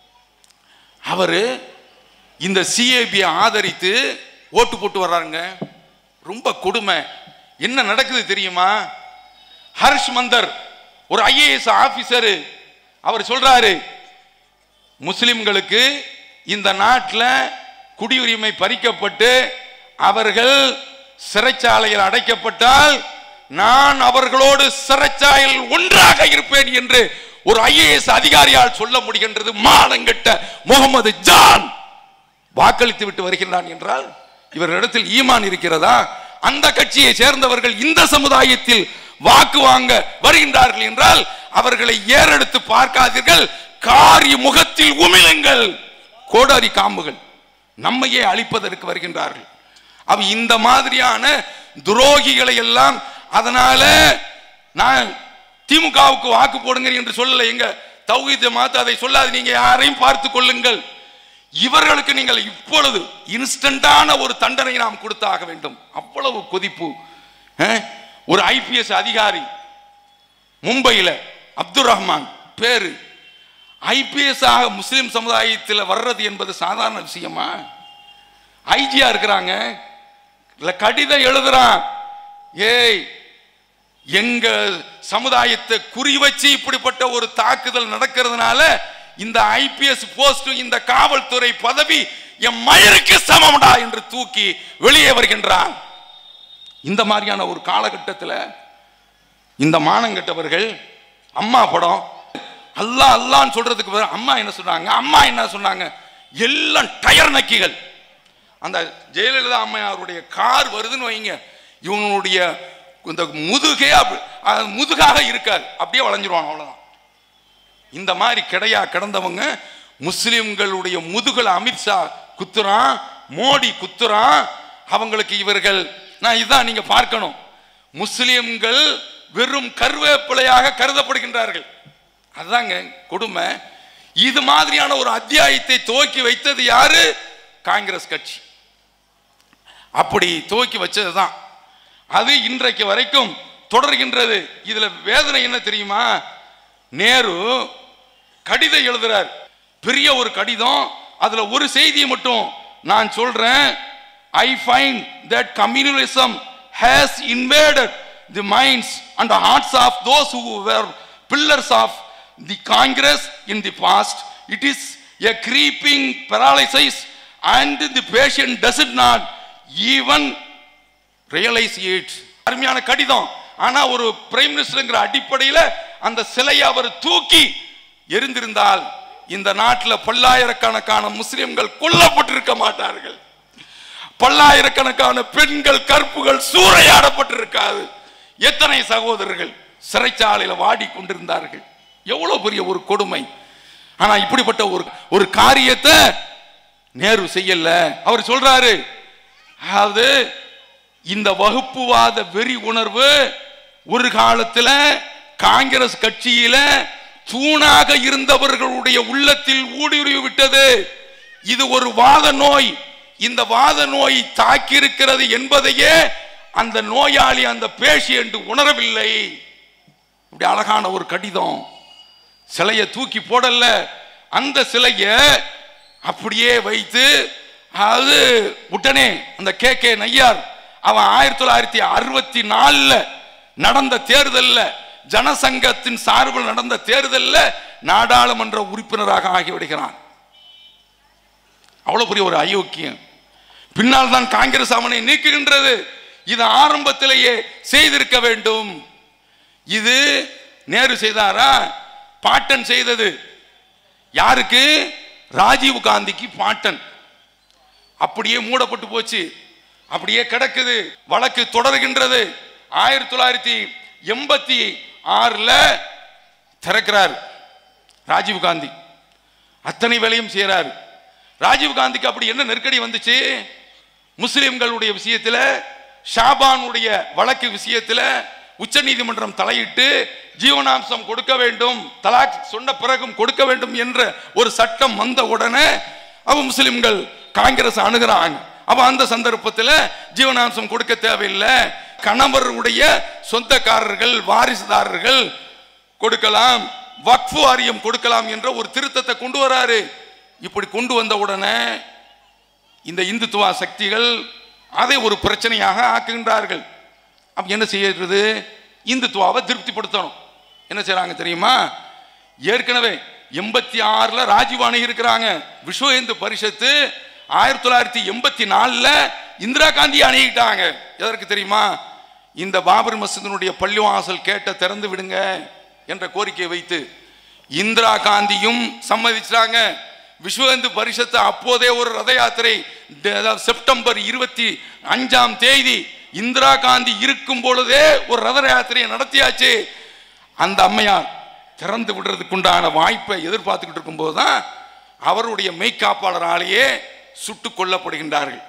அவரு இந்த சிஏபி ஆதரித்து ஓட்டு போட்டு வர்றாருங்க ரொம்ப கொடுமை என்ன நடக்குது தெரியுமா ஹர்ஷ் மந்தர் ஒரு ஐஏஎஸ் ஆபீசர் அவர் சொல்றாரு முஸ்லிம்களுக்கு இந்த நாட்டில் குடியுரிமை பறிக்கப்பட்டு அவர்கள் சிறைச்சாலையில் அடைக்கப்பட்டால் நான் அவர்களோடு சிறைச்சாலையில் ஒன்றாக இருப்பேன் என்று ஒரு ஐஏஎஸ் அதிகாரியால் சொல்ல முடிகின்றது மானங்கெட்ட முகமது ஜான் வாக்களித்து விட்டு வருகின்றான் என்றால் இவரிடத்தில் ஈமான் இருக்கிறதா அந்த கட்சியை சேர்ந்தவர்கள் இந்த சமுதாயத்தில் வாக்கு வாங்க வருகின்றார்கள் என்றால் அவர்களை ஏறெடுத்து பார்க்காதீர்கள் காரி முகத்தில் உமிழுங்கள் கோடாரி காம்புகள் நம்மையே அழிப்பதற்கு வருகின்றார்கள் அவ இந்த மாதிரியான துரோகிகளை எல்லாம் அதனால நான் திமுகவுக்கு வாக்கு போடுங்க என்று சொல்லல எங்க தௌஹீத் ஜமாத் அதை சொல்லாது நீங்க யாரையும் பார்த்து கொள்ளுங்கள் இவர்களுக்கு நீங்கள் இப்பொழுது இன்ஸ்டன்டான ஒரு தண்டனை நாம் கொடுத்தாக வேண்டும் அவ்வளவு கொதிப்பு அஹ்? ஒரு ஐபிஎஸ் அதிகாரி மும்பையில் அப்துல் ரஹ்மான் பேரு ஐபிஎஸ் ஆக முஸ்லிம் சமுதாயத்தில் வர்றது என்பது சாதாரண விஷயமா ஐஜியா இருக்கிறாங்க இல்ல கடிதம் எழுதுறான் ஏய் எங்க சமுதாயத்தை குறி வச்சு இப்படிப்பட்ட ஒரு தாக்குதல் நடக்கிறதுனால இந்த ஐபிஎஸ் போஸ்ட் இந்த காவல்துறை பதவி என் மயருக்கு சமம்டா என்று தூக்கி வெளியே வருகின்றான் இந்த மாதிரியான ஒரு காலகட்டத்தில் இந்த மானங்கெட்டவர்கள் அம்மா படம் அல்லாஹ் அல்லான்னு சொல்றதுக்கு பதிலா அம்மா என்ன சொன்னாங்க அம்மா என்ன சொன்னாங்க எல்லாம் டயர் நக்கிகள் அந்த ஜெயலலிதா அம்மையாருடைய கார் வருதுன்னு வைங்க இவனுடைய இந்த முதுகே அப்படி- அது முதுகாக இருக்காது அப்படியே வளைஞ்சிருவான் அவ்வளவுதான் இந்த மாதிரி கிடையா கிடந்தவங்க முஸ்லிம்களுடைய முதுகல அமித்ஷா குத்துறான் மோடி குத்துறான் அவங்களுக்கு இவர்கள் நான் இதான் நீங்க பார்க்கணும் முஸ்லிம்கள் வெறும் கருவேப்பிலையாக கருதப்படுகின்றார்கள் அதுதாங்க கொடுமை இது மாதிரியான ஒரு அத்தியாயத்தை துவக்கி வைத்தது யாரு காங்கிரஸ் கட்சி அப்படி துவக்கி வச்சதுதான் அது இன்றைக்கு வரைக்கும் தொடர்கின்றது இதுல வேதனை என்ன தெரியுமா நேரு கடிதம் எழுதுறார் பெரிய ஒரு கடிதம் அதுல ஒரு செய்தியை மட்டும் நான் சொல்றேன் I find that communalism has invaded the minds and hearts of those who were pillars of the Congress in the past it is a creeping paralysis and the patient does it not even realise it அருமையான கடிதம் ஆனா ஒரு பிரைம் மினிஸ்டர்ங்கிற அடிப்படையில் அந்த சிலையை அவர் தூக்கி எரிந்திருந்தால் இந்த நாட்டில் பல்லாயிரக்கணக்கான முஸ்லிம்கள் கொல்லப்பட்டிருக்க மாட்டார்கள் பல்லாயிரக்கணக்கான பெண்கள் கற்புகள் சூறையாடப்பட்டிருக்காது எத்தனை சகோதரர்கள் சிறைச்சாலையில் வாடி கொண்டிருந்தார்கள் எவ்வளவு பெரிய ஒரு கொடுமை ஆனா இப்படிப்பட்ட ஒரு ஒரு காரியத்தை நேரு செய்யல அவர் சொல்றாரு அதாவது இந்த வகுப்புவாத வெறி உணர்வு ஒரு காலத்துல காங்கிரஸ் கட்சியில தூணாக இருந்தவர்களுடைய உள்ளத்தில் ஊடுருவி விட்டது இது ஒரு வாத நோய் இந்த வாத நோய் தாக்கி இருக்கிறது என்பதையே அந்த நோயாளி அந்த பேஷியன்ட் உணரவில்லை இப்படி அழகான ஒரு கடிதம் சிலையை தூக்கி போடல அந்த சிலைய அப்படியே வைத்து அது உடனே அந்த கே கே நையார் அவன் ஆயிரத்தி தொள்ளாயிரத்தி அறுபத்தி நாலுல நடந்த தேர்தல்ல ஜனசங்கத்தின் சார்பில் நடந்த தேர்தல்ல நாடாளுமன்ற உறுப்பினராக ஆகிவிடுகிறான் அவ்வளவு பெரிய ஒரு அயோக்கியம் பின்னால் தான் காங்கிரஸ் அவனை நீக்குகின்றது இது ஆரம்பத்திலேயே செய்திருக்க வேண்டும் இது நேரு செய்தாரா பாட்டன் செய்தது யாருக்கு ராஜீவ் காந்திக்கு பாட்டன் அப்படியே மூடப்பட்டு போச்சு அப்படியே கிடக்குது வழக்கு தொடர்கின்றது ஆயிரத்தி தொள்ளாயிரத்தி எண்பத்தி ஆறுல திறக்கிறார் ராஜீவ் காந்தி அத்தனை வேலையும் செய்யறாரு ராஜீவ் காந்திக்கு அப்படி என்ன நெருக்கடி வந்துச்சு முஸ்லிம்களுடைய விஷயத்துல ஷாபானுடைய வழக்கு விஷயத்துல உச்சநீதிமன்றம் தலையிட்டு ஜீவனாம்சம் கொடுக்க வேண்டும் தலாக் சொன்ன பிறகும் கொடுக்க வேண்டும் என்ற ஒரு சட்டம் வந்த உடனே அவ முஸ்லிம்கள் காங்கிரஸ் அணுகிறாங்க அப்ப அந்த சந்தர்ப்பத்தில் ஜீவனாம்சம் கொடுக்க தேவையில்லை கணவருடைய சொந்தக்காரர்கள் வாரிசுதாரர்கள் கொடுக்கலாம் வக்ஃபு வாரியம் கொடுக்கலாம் என்ற ஒரு திருத்தத்தை கொண்டு வராரு இப்படி கொண்டு வந்த உடனே இந்த இந்துத்துவ சக்திகள் அதை ஒரு பிரச்சனையாக ஆக்குகின்றார்கள் அப்ப என்ன செய்யறது இந்துத்துவாவை திருப்திப்படுத்தணும் என்ன செய்றாங்க தெரியுமா ஏற்கனவே எண்பத்தி ஆறுல ராஜீவ் அணி இருக்கிறாங்க விஸ்வ இந்து பரிஷத்து ஆயிரத்தி தொள்ளாயிரத்தி எண்பத்தி நாலுல இந்திரா காந்தி அணுகிட்டாங்க எதற்கு தெரியுமா இந்த பாபர் மசூதினுடைய பள்ளிவாசல் கேட்ட திறந்து விடுங்க என்ற கோரிக்கையை வைத்து இந்திரா காந்தியும் சம்மதிச்சாங்க விஸ்வ இந்து பரிஷத்து அப்போதே ஒரு ரத யாத்திரை ட- அதாவது செப்டம்பர் இருபத்தி அஞ்சாம் தேதி இந்திரா காந்தி இருக்கும் பொழுதே ஒரு ரத யாத்திரையை நடத்தியாச்சு அந்த அம்மையார் திறந்து விடுறதுக்குண்டான வாய்ப்பை எதிர்பார்த்துக்கிட்டு இருக்கும்போது தான் அவருடைய மெய்க்காப்பாளராலேயே சுட்டுக் கொல்லப்படுகின்றார்கள்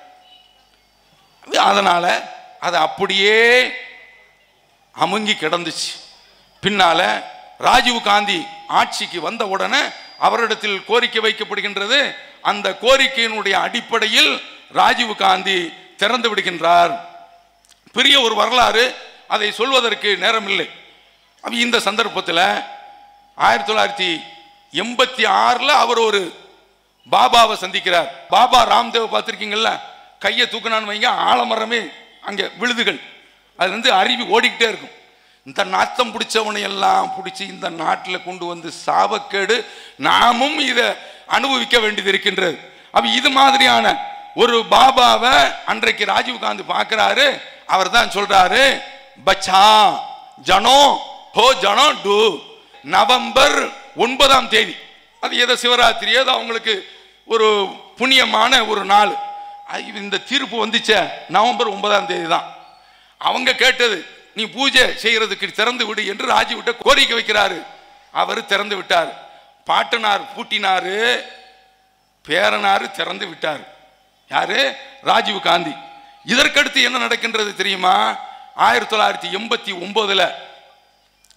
அதனால அது அப்படியே அமுங்கி கிடந்துச்சு பின்னால ராஜீவ் காந்தி ஆட்சிக்கு வந்த உடனே அவரிடத்தில் கோரிக்கை வைக்கப்படுகின்றது அந்த கோரிக்கையினுடைய அடிப்படையில் ராஜீவ் காந்தி திறந்து விடுகின்றார் பெரிய ஒரு வரலாறு அதை சொல்வதற்கு நேரமில்லை அப்ப இந்த சந்தர்ப்பத்தில் ஆயிரத்தி தொள்ளாயிரத்தி எண்பத்தி ஆறில் அவர் ஒரு பாபாவை சந்திக்கிறார் பாபா ராம்தேவ் பார்த்துருக்கீங்கல்ல கையை தூக்குனான்னு வைங்க ஆலமரமே அங்கே விழுதுகள் அது வந்து அருவி ஓடிக்கிட்டே இருக்கும் இந்த நாத்தம் பிடிச்சவனை எல்லாம் பிடிச்சி இந்த நாட்டில் கொண்டு வந்து சாபக்கேடு நாமும் இதை அனுபவிக்க வேண்டியது இருக்கின்றது அப்ப இது மாதிரியான ஒரு பாபாவை அன்றைக்கு ராஜீவ் காந்தி பார்க்கிறாரு அவர் தான் சொல்றாரு பச்சா ஜனோ ஹோ ஜனோ டு நவம்பர் ஒன்பதாம் தேதி அது ஏதோ சிவராத்திரி ஏதோ அவங்களுக்கு ஒரு புண்ணியமான ஒரு நாள் அது இந்த தீர்ப்பு வந்துச்சே நவம்பர் ஒன்பதாம் தேதி தான் அவங்க கேட்டது நீ பூஜை செய்யறதுக்கு திறந்து விடு என்று ராஜீவ்கிட்ட கோரிக்கை வைக்கிறாரு அவர் திறந்து விட்டார் பாட்டனார் பூட்டினாரு பேரனாரு திறந்து விட்டார் யாரு ராஜீவ் காந்தி இதற்கடுத்து என்ன நடக்கின்றது தெரியுமா ஆயிரத்தி தொள்ளாயிரத்தி எண்பத்தி ஒன்பதுல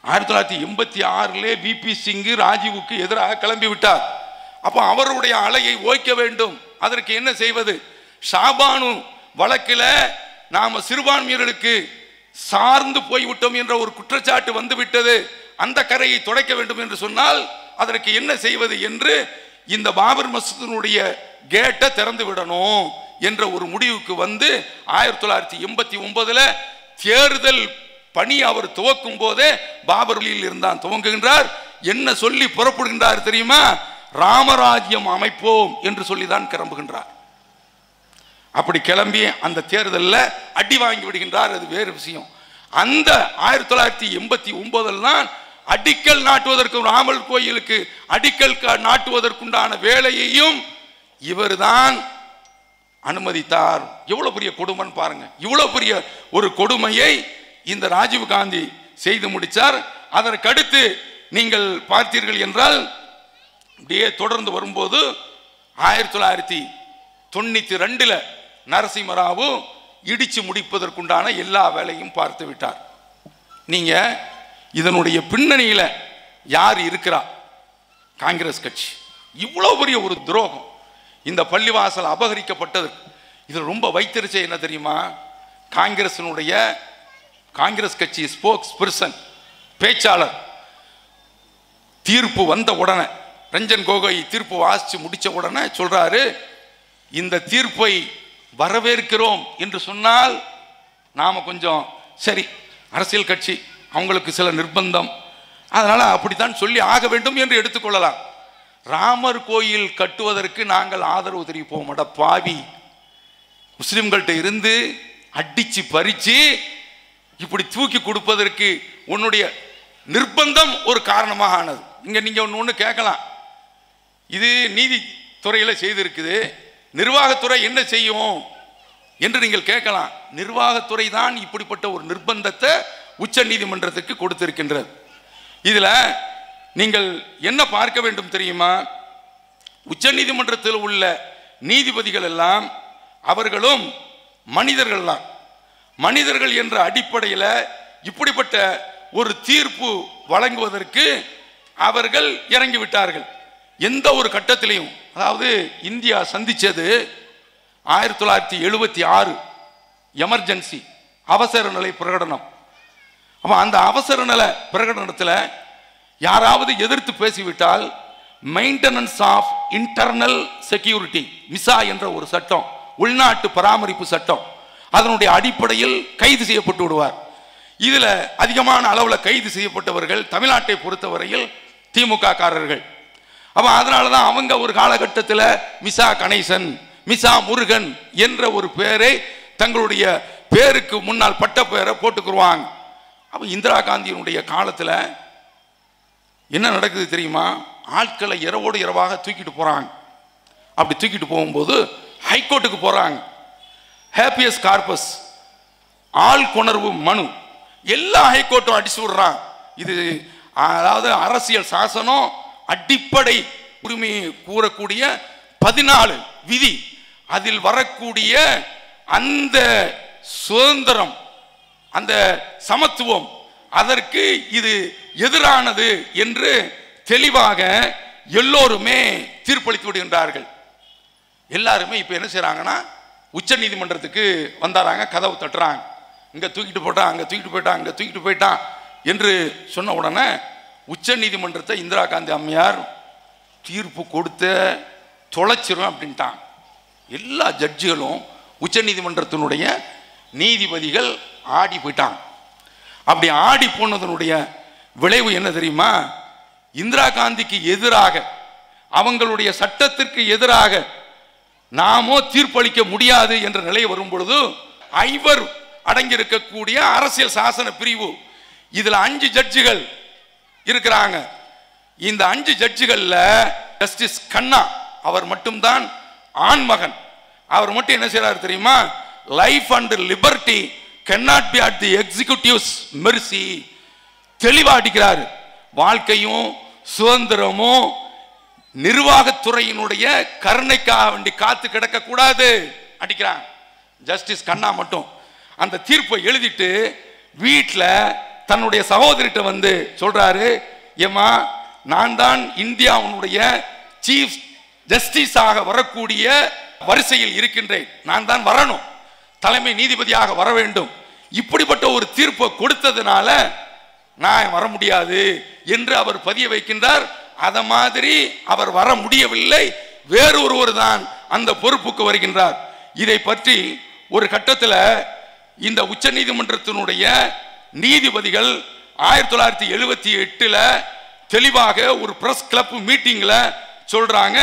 ஆயிரத்தி தொள்ளாயிரத்தி எண்பத்தி ஆறிலே விபி சிங்கு ராஜீவுக்கு எதிராக கிளம்பி விட்டார் அப்போ அவருடைய அலையை ஓய்க்க வேண்டும் அதற்கு என்ன செய்வது ஷாபானு வழக்கில் நாம சிறுபான்மையர்களுக்கு சார்ந்து போய்விட்டோம் என்ற ஒரு குற்றச்சாட்டு வந்து விட்டது அந்த கரையை துடைக்க வேண்டும் என்று சொன்னால் அதற்கு என்ன செய்வது என்று இந்த பாபர் மசூதினுடைய கேட்டை திறந்து விடணும் என்ற ஒரு முடிவுக்கு வந்து ஆயிரத்தி தொள்ளாயிரத்தி எண்பத்தி ஒன்பதுல தேர்தல் பணி அவர் துவக்கும் போதே பாபர்லியில் இருந்தான் துவங்குகின்றார் என்ன சொல்லி புறப்படுகின்றார் தெரியுமா ராமராஜ்யம் அமைப்போம் என்று சொல்லிதான் கிளம்புகின்றார் அப்படி கிளம்பி அந்த தேர்தலில் அடி வாங்கி விடுகின்றார் அது வேறு விஷயம் அந்த ஆயிரத்தி தொள்ளாயிரத்தி எண்பத்தி ஒன்பதெல்லாம் அடிக்கல் நாட்டுவதற்கு ராமர் கோயிலுக்கு அடிக்கல் க- நாட்டுவதற்குண்டான வேலையையும் இவர்தான் அனுமதித்தார் எவ்வளவு பெரிய கொடுமைன்னு பாருங்க இவ்வளவு பெரிய ஒரு கொடுமையை இந்த ராஜீவ் காந்தி செய்து முடித்தார் அதற்கடுத்து நீங்கள் பார்த்தீர்கள் என்றால் அப்படியே தொடர்ந்து வரும்போது ஆயிரத்தி தொள்ளாயிரத்தி தொண்ணூத்தி ரெண்டுல நரசிம்மராவு இடிச்சு முடிப்பதற்குண்டான எல்லா வேலையும் பார்த்து விட்டார் நீங்க இதனுடைய பின்னணியில யார் இருக்கிறா காங்கிரஸ் கட்சி இவ்வளவு பெரிய ஒரு துரோகம் இந்த பள்ளிவாசல் அபகரிக்கப்பட்டது இதில் ரொம்ப வைத்தறிச்ச என்ன தெரியுமா காங்கிரசினுடைய காங்கிரஸ் கட்சி ஸ்போக்ஸ் பர்சன் பேச்சாளர் தீர்ப்பு வந்த உடனே ரஞ்சன் கோகோய் தீர்ப்பு வாசிச்சு முடிச்ச உடனே சொல்றாரு இந்த தீர்ப்பை வரவேற்கிறோம் என்று சொன்னால் நாம கொஞ்சம் சரி அரசியல் கட்சி அவங்களுக்கு சில நிர்பந்தம் அதனால அப்படித்தான் சொல்லி ஆக வேண்டும் என்று எடுத்துக்கொள்ளலாம் ராமர் கோயில் கட்டுவதற்கு நாங்கள் ஆதரவு தெரிவிப்போம் அட பாவி முஸ்லிம்கள்ட்ட இருந்து அடிச்சு பறிச்சு இப்படி தூக்கி கொடுப்பதற்கு உன்னுடைய நிர்பந்தம் ஒரு காரணமாக ஆனது இங்க நீங்க ஒன்று ஒன்று கேட்கலாம் இது நீதித்துறையில் செய்திருக்குது நிர்வாகத்துறை என்ன செய்யும் என்று நீங்கள் கேட்கலாம் நிர்வாகத்துறை தான் இப்படிப்பட்ட ஒரு நிர்பந்தத்தை உச்ச நீதிமன்றத்துக்கு கொடுத்திருக்கின்றது இதுல நீங்கள் என்ன பார்க்க வேண்டும் தெரியுமா உச்ச நீதிமன்றத்தில் உள்ள நீதிபதிகள் எல்லாம் அவர்களும் மனிதர்கள் தான் மனிதர்கள் என்ற அடிப்படையில் இப்படிப்பட்ட ஒரு தீர்ப்பு வழங்குவதற்கு அவர்கள் இறங்கி விட்டார்கள் எந்த ஒரு கட்டத்திலையும் அதாவது இந்தியா சந்திச்சது ஆயிரத்தி தொள்ளாயிரத்தி எழுபத்தி ஆறு எமர்ஜென்சி அவசர நிலை பிரகடனம் அப்ப அந்த அவசர நிலை பிரகடனத்தில் யாராவது எதிர்த்து பேசிவிட்டால் maintenance of internal security MISA என்ற ஒரு சட்டம் உள்நாட்டு பராமரிப்பு சட்டம் அதனுடைய அடிப்படையில் கைது செய்யப்பட்டு விடுவார் இதுல அதிகமான அளவுல கைது செய்யப்பட்டவர்கள் தமிழ்நாட்டை பொறுத்தவரையில் திமுக காரர்கள் அப்ப அதனால தான் அவங்க ஒரு காலகட்டத்தில் மிசா கணேசன் மிசா முருகன் என்ற ஒரு பேரை தங்களுடைய பேருக்கு முன்னால் பட்ட பெயரை போட்டுக்குருவாங்க அப்ப இந்திரா காந்தியினுடைய காலத்தில் என்ன நடக்குது தெரியுமா ஆட்களை இரவோடு இரவாக தூக்கிட்டு போறாங்க அப்படி தூக்கிட்டு போகும்போது ஹைகோர்ட்டுக்கு போறாங்க ஹேப்பியஸ் கார்பஸ் ஆள் கொணர்வு மனு எல்லா ஹைகோர்ட்டும் அடிச்சு விடுறான் இது அதாவது அரசியல் சாசனம் அடிப்படை உரிமையை கூறக்கூடிய பதினாலு விதி அதில் வரக்கூடிய அந்த சுதந்திரம் அந்த சமத்துவம் அதற்கு இது எதிரானது என்று தெளிவாக எல்லோருமே தீர்ப்பளித்து விடுகின்றார்கள் எல்லாருமே இப்போ என்ன செய்றாங்கன்னா உச்ச நீதிமன்றத்துக்கு வந்தாராங்க கதவு தட்டுறாங்க இங்க தூக்கிட்டு போட்டான் அங்க தூக்கிட்டு போயிட்டான் அங்க தூக்கிட்டு போயிட்டான் என்று சொன்ன உடனே உச்ச நீதிமன்றத்தை இந்திரா காந்தி அம்மையார் தீர்ப்பு கொடுத்த தொலைச்சிரும் அப்படின்ட்டான் எல்லா ஜட்ஜுகளும் உச்ச நீதிமன்றத்தினுடைய நீதிபதிகள் ஆடி போயிட்டாங்க அப்படி ஆடி போனதனுடைய விளைவு என்ன தெரியுமா இந்திரா காந்திக்கு எதிராக அவங்களுடைய சட்டத்திற்கு எதிராக நாமோ தீர்ப்பளிக்க முடியாது என்ற நிலை வரும் பொழுது ஐவர் அடங்கியிருக்கக்கூடிய அரசியல் சாசன பிரிவு இதுல அஞ்சு ஜட்ஜுகள் இருக்கிறாங்க இந்த அஞ்சு ஜட்ஜுகள்ல ஜஸ்டிஸ் கண்ணா அவர் மட்டும்தான் ஆண்மகன் அவர் மட்டும் என்ன செய்றாரு தெரியுமா life and liberty cannot be at the executive's mercy தெளிவா அடிக்கிறாரு வாழ்க்கையும் சுதந்திரமும் நிர்வாகத்துறையினுடைய கருணைக்காக வேண்டி காத்து கிடக்க கூடாது அடிக்கிறான் ஜஸ்டிஸ் கண்ணா மட்டும் அந்த தீர்ப்பை எழுதிட்டு வீட்டில் தன்னுடைய சகோதரிட்ட வந்து சொல்றாரு ஏமா நான் தான் இந்தியாவுடைய சீஃப் ஜஸ்டிஸாக வரக்கூடிய வரிசையில் இருக்கின்றேன் நான் தான் வரணும் தலைமை நீதிபதியாக வர வேண்டும் இப்படிப்பட்ட ஒரு தீர்ப்பை கொடுத்ததுனால நான் வர முடியாது என்று அவர் பதிய வைக்கின்றார் அத மாதிரி அவர் வர முடியவில்லை வேறு ஒருவர் தான் அந்த பொறுப்புக்கு வருகின்றார் இதை பற்றி ஒரு கட்டத்தில் இந்த உச்ச நீதிமன்றத்தினுடைய நீதிபதிகள் ஆயிரத்தி தொள்ளாயிரத்தி எழுபத்தி எட்டுல தெளிவாக ஒரு பிரஸ் கிளப் மீட்டிங்ல சொல்றாங்க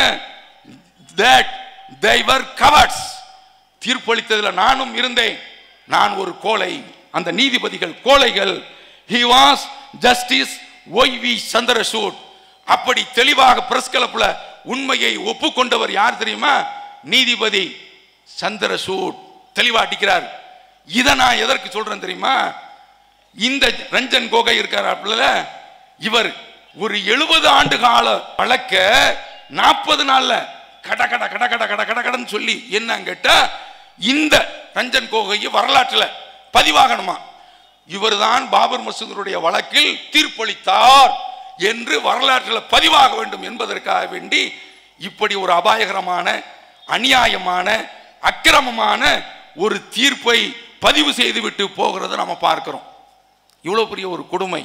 that they were cowards தீர்ப்பளித்ததுல நானும் இருந்தேன் நான் ஒரு கோழை அந்த நீதிபதிகள் கோழைகள் he was justice Y V Chandrachud அப்படி தெளிவாக பிரஸ் கிளப்ல உண்மையை ஒப்புக்கொண்டவர் யார் தெரியுமா நீதிபதி சந்திரசூட் தெளிவா அடிக்கிறார் இதை நான் எதற்கு சொல்றேன் தெரியுமா இந்த ரஞ்சன் கோகை இருக்கார் இவர் ஒரு எழுபது ஆண்டு கால வழக்க நாற்பது நாள்ல கட கட கட கட கட கட கடன்னு சொல்லி என்னன்னு கேட்டா இந்த ரஞ்சன் கோகையை வரலாற்றுல பதிவாகணுமா இவர்தான் பாபர் மசூதருடைய வழக்கில் தீர்ப்பளித்தார் என்று வரலாற்றில் பதிவாக வேண்டும் என்பதற்காக வேண்டி இப்படி ஒரு அபாயகரமான அநியாயமான அக்கிரமமான ஒரு தீர்ப்பை பதிவு செய்துவிட்டு போகிறத நம்ம பார்க்கிறோம் இவ்வளவு பெரிய ஒரு கொடுமை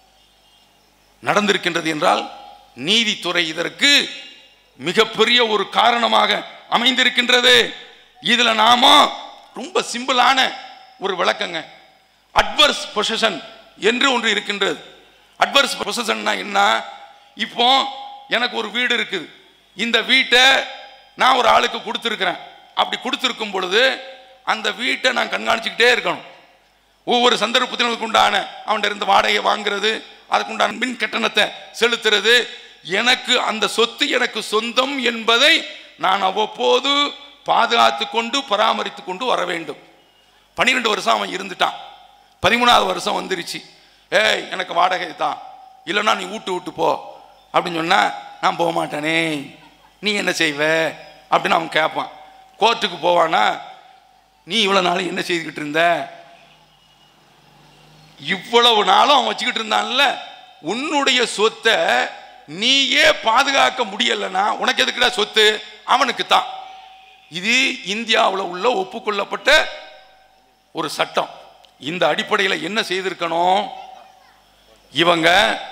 நடந்திருக்கின்றது என்றால் நீதித்துறை இதற்கு மிகப்பெரிய ஒரு காரணமாக அமைந்திருக்கின்றது இதுல நாம ரொம்ப சிம்பிளான ஒரு விளக்கங்க அட்வர்ஸ் பொசிஷன் என்று ஒன்று இருக்கின்றது அட்வர்ஸ் பொசிஷன்னா என்ன இப்போ எனக்கு ஒரு வீடு இருக்குது இந்த வீட்டை நான் ஒரு ஆளுக்கு கொடுத்துருக்கிறேன் அப்படி கொடுத்துருக்கும் பொழுது அந்த வீட்டை நான் கண்காணிச்சுக்கிட்டே இருக்கணும் ஒவ்வொரு சந்தர்ப்பத்தினருக்கு உண்டான அவன்கிட்ட இருந்து வாடகையை வாங்குறது அதுக்குண்டான மின் கட்டணத்தை செலுத்துறது எனக்கு அந்த சொத்து எனக்கு சொந்தம் என்பதை நான் அவ்வப்போது பாதுகாத்து கொண்டு பராமரித்து கொண்டு வர வேண்டும் பன்னிரெண்டு வருஷம் அவன் இருந்துட்டான் பதிமூணாவது வருஷம் வந்துருச்சு ஏய் எனக்கு வாடகை தான் இல்லைன்னா நீ வீட்டு விட்டு போ அப்படின்னு சொன்னா நான் போக மாட்டேனே நீ என்ன செய்வ அப்படின்னு அவன் கேட்பான் கோர்ட்டுக்கு போவானா நீ இவ்வளோ நாள் என்ன செய்துக்கிட்டு இருந்த இவ்வளவு நாளும் அவன் வச்சுக்கிட்டு இருந்தான்ல உன்னுடைய சொத்தை நீயே பாதுகாக்க முடியலன்னா உனக்கு எதுக்குடா சொத்து அவனுக்கு தான் இது இந்தியாவில் உள்ள ஒப்புக்கொள்ளப்பட்ட ஒரு சட்டம் இந்த அடிப்படையில் என்ன செய்திருக்கணும் இவங்க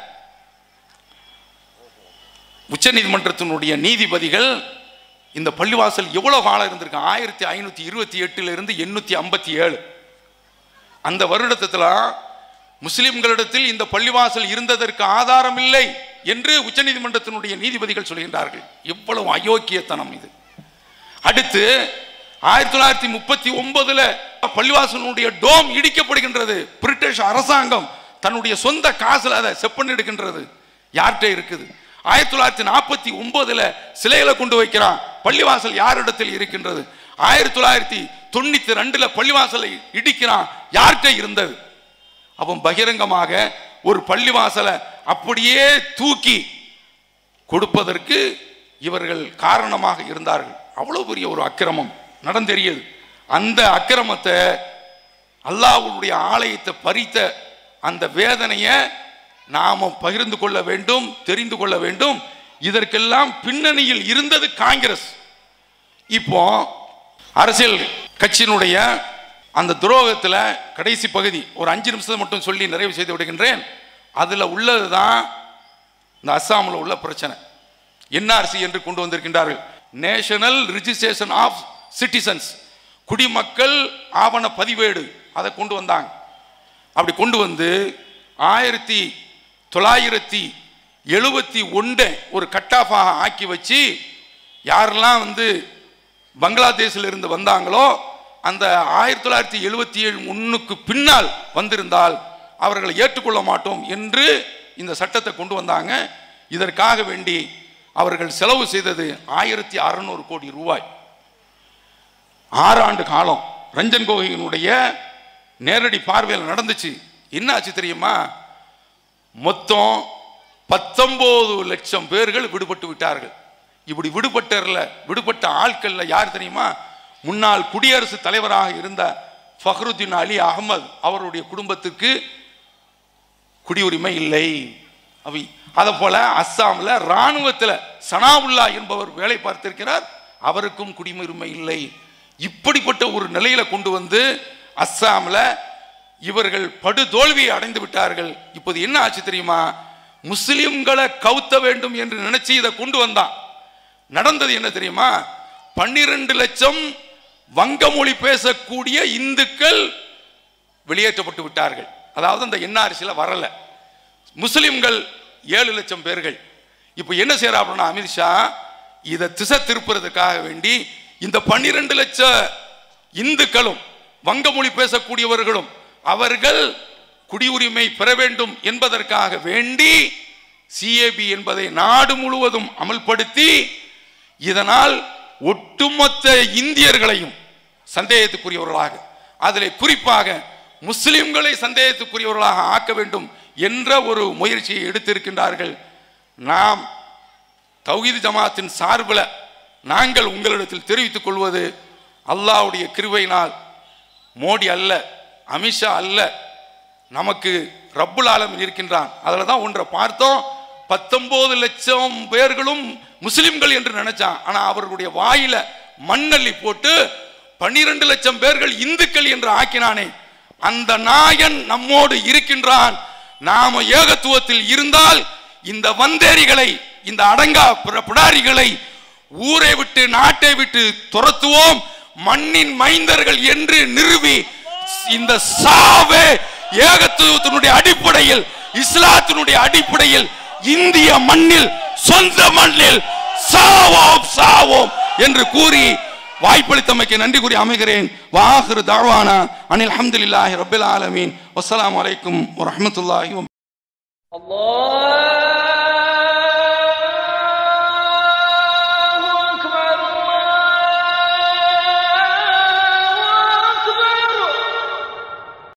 உச்சநீதிமன்றத்தினுடைய நீதிபதிகள் இந்த பள்ளிவாசல் எவ்வளவு காலம் இருந்திருக்கு ஆயிரத்தி ஐநூத்தி இருபத்தி எட்டுல இருந்து எண்ணூத்தி ஐம்பத்தி ஏழு அந்த வருடத்துல முஸ்லிம்களிடத்தில் இந்த பள்ளிவாசல் இருந்ததற்கு ஆதாரம் இல்லை என்று உச்சநீதிமன்றத்தினுடைய நீதிபதிகள் சொல்கின்றார்கள் எவ்வளவு அயோக்கியத்தனம் இது அடுத்து ஆயிரத்தி தொள்ளாயிரத்தி முப்பத்தி ஒன்பதுல பள்ளிவாசலுடைய டோம் இடிக்கப்படுகின்றது பிரிட்டிஷ் அரசாங்கம் தன்னுடைய சொந்த காசுல அதை செப்பன் எடுக்கின்றது யார்கிட்ட இருக்குது ஆயிரத்தி தொள்ளாயிரத்தி நாற்பத்தி ஒன்பதுல சிலைகளை கொண்டு வைக்கிறான் பள்ளிவாசல் யாரிடத்தில் இருக்கின்றது ஆயிரத்தி தொள்ளாயிரத்தி தொண்ணூத்தி ரெண்டுல பள்ளிவாசலை இடிக்கிறான் யார்கிட்ட இருந்தது அவன் பகிரங்கமாக ஒரு பள்ளிவாசலை அப்படியே தூக்கி கொடுப்பதற்கு இவர்கள் காரணமாக இருந்தார்கள் அவ்வளவு பெரிய ஒரு அக்கிரமம் நடந்தெறியது அந்த அக்கிரமத்தை அல்லாஹ்வுடைய ஆலயத்தை பறித்த அந்த வேதனையை நாம பகிர்ந்து கொள்ள வேண்டும் தெரிந்து கொள்ள வேண்டும் இதற்கெல்லாம் பின்னணியில் இருந்தது காங்கிரஸ் இப்போ அரசியல் கட்சியினுடைய அந்த துரோகத்தில் கடைசி பகுதி ஒரு அஞ்சு நிமிஷத்தை மட்டும் சொல்லி நிறைவு செய்து விடுகின்றேன் அதில் உள்ளது தான் இந்த அஸ்ஸாமில் உள்ள பிரச்சனை என்ஆர்சி என்று கொண்டு வந்திருக்கின்றார்கள் நேஷனல் ரிஜிஸ்ட்ரேஷன் ஆஃப் சிட்டிசன்ஸ் குடிமக்கள் ஆவண பதிவேடு அதை கொண்டு வந்தாங்க அப்படி கொண்டு வந்து ஆயிரத்தி தொள்ளாயிரத்தி எழுபத்தி ஒன்றை ஒரு கட் ஆஃபாக ஆக்கி வச்சு யாரெல்லாம் வந்து பங்களாதேஷில் இருந்து வந்தாங்களோ அந்த ஆயிரத்தி தொள்ளாயிரத்தி எழுபத்தி ஏழு ஒன்றுக்கு பின்னால் வந்திருந்தால் அவர்களை ஏற்றுக்கொள்ள மாட்டோம் என்று இந்த சட்டத்தை கொண்டு வந்தாங்க இதற்காக வேண்டி அவர்கள் செலவு செய்தது ஆயிரத்தி அறநூறு கோடி ரூபாய் ஆறாண்டு காலம் ரஞ்சன் கோகையினுடைய நேரடி பார்வையில் நடந்துச்சு என்ன ஆச்சு தெரியுமா மொத்தம் பத்தொன்பது லட்சம் பேர்கள் விடுபட்டு விட்டார்கள் இப்படி விடுபட்டர்ல விடுபட்ட ஆட்கள்ல யார் தெரியுமா முன்னாள் குடியரசுத் தலைவராக இருந்த ஃபஹ்ருதீன் அலி அகமது அவருடைய குடும்பத்துக்கு குடியுரிமை இல்லை அவை அதை போல அஸ்ஸாம்ல ராணுவத்துல சனாவுல்லா என்பவர் வேலை பார்த்திருக்கிறார் அவருக்கும் குடியுரிமை இல்லை இப்படிப்பட்ட ஒரு நிலையில கொண்டு வந்து அஸ்ஸாம்ல இவர்கள் படு தோல்வியை அடைந்து விட்டார்கள் இப்போது என்ன ஆச்சு தெரியுமா முஸ்லிம்களை கவுத்த வேண்டும் என்று நினைச்சு இதை கொண்டு வந்தான் நடந்தது என்ன தெரியுமா பன்னிரண்டு லட்சம் வங்க மொழி பேசக்கூடிய இந்துக்கள் வெளியேற்றப்பட்டு விட்டார்கள் அதாவது அந்த என்ஆர்சியில் வரல முஸ்லிம்கள் ஏழு லட்சம் பேர்கள் இப்போ என்ன செய்யறாப்புனா அமித்ஷா இதை திசை திருப்புறதுக்காக வேண்டி இந்த பன்னிரண்டு லட்ச இந்துக்களும் வங்க மொழி பேசக்கூடியவர்களும் அவர்கள் குடியுரிமை பெற வேண்டும் என்பதற்காக வேண்டி சிஏபி என்பதை நாடு முழுவதும் அமல்படுத்தி இதனால் ஒட்டுமொத்த இந்தியர்களையும் சந்தேகத்துக்குரியவர்களாக அதிலே குறிப்பாக முஸ்லிம்களை சந்தேகத்துக்குரியவர்களாக ஆக்க வேண்டும் என்ற ஒரு முயற்சியை எடுத்திருக்கின்றார்கள் நாம் தௌஹீத் ஜமாத்தின் சார்பில் நாங்கள் உங்களிடத்தில் தெரிவித்துக் கொள்வது அல்லாஹ்வுடைய கிருபையினால் மோடி அல்ல அமித்ஷா அல்ல நமக்கு ரப்புல் ஆலமீன் இருக்கின்றான் அதில் தான் ஒன்றை பார்த்தோம் பத்தொன்பது லட்சம் பேர்களும் முஸ்லிம்கள் என்று நினைச்சான் ஆனா அவர்களுடைய வாயில மண்ணள்ளி போட்டு பன்னிரண்டு லட்சம் பேர்கள் இந்துக்கள் என்று ஆக்கினானே அந்த நாயன் நம்மோடு இருக்கின்றான் நாம ஏகத்துவத்தில் இருந்தால் இந்த வந்தேரிகளை இந்த அடங்கா பிர- பிடாரிகளை ஊரை விட்டு நாட்டை விட்டு துரத்துவோம் மண்ணின் மைந்தர்கள் என்று நிறுவி இந்த சாவே ஏகத்துவத்தினுடைய அடிப்படையில் இஸ்லாத்தினுடைய அடிப்படையில் இந்திய மண்ணில் சொந்த மண்ணில் சாவோம் சாவோம் என்று கூறி வாய்ப்பளித்தமைக்கு நன்றி கூறி அமைகிறேன் வாஹிரு தாவானா அனில் அல்ஹம்துலில்லாஹி ரப்பில் ஆலமீன் வஸ்ஸலாமு அலைக்கும் வரஹ்மத்துல்லாஹி வ الله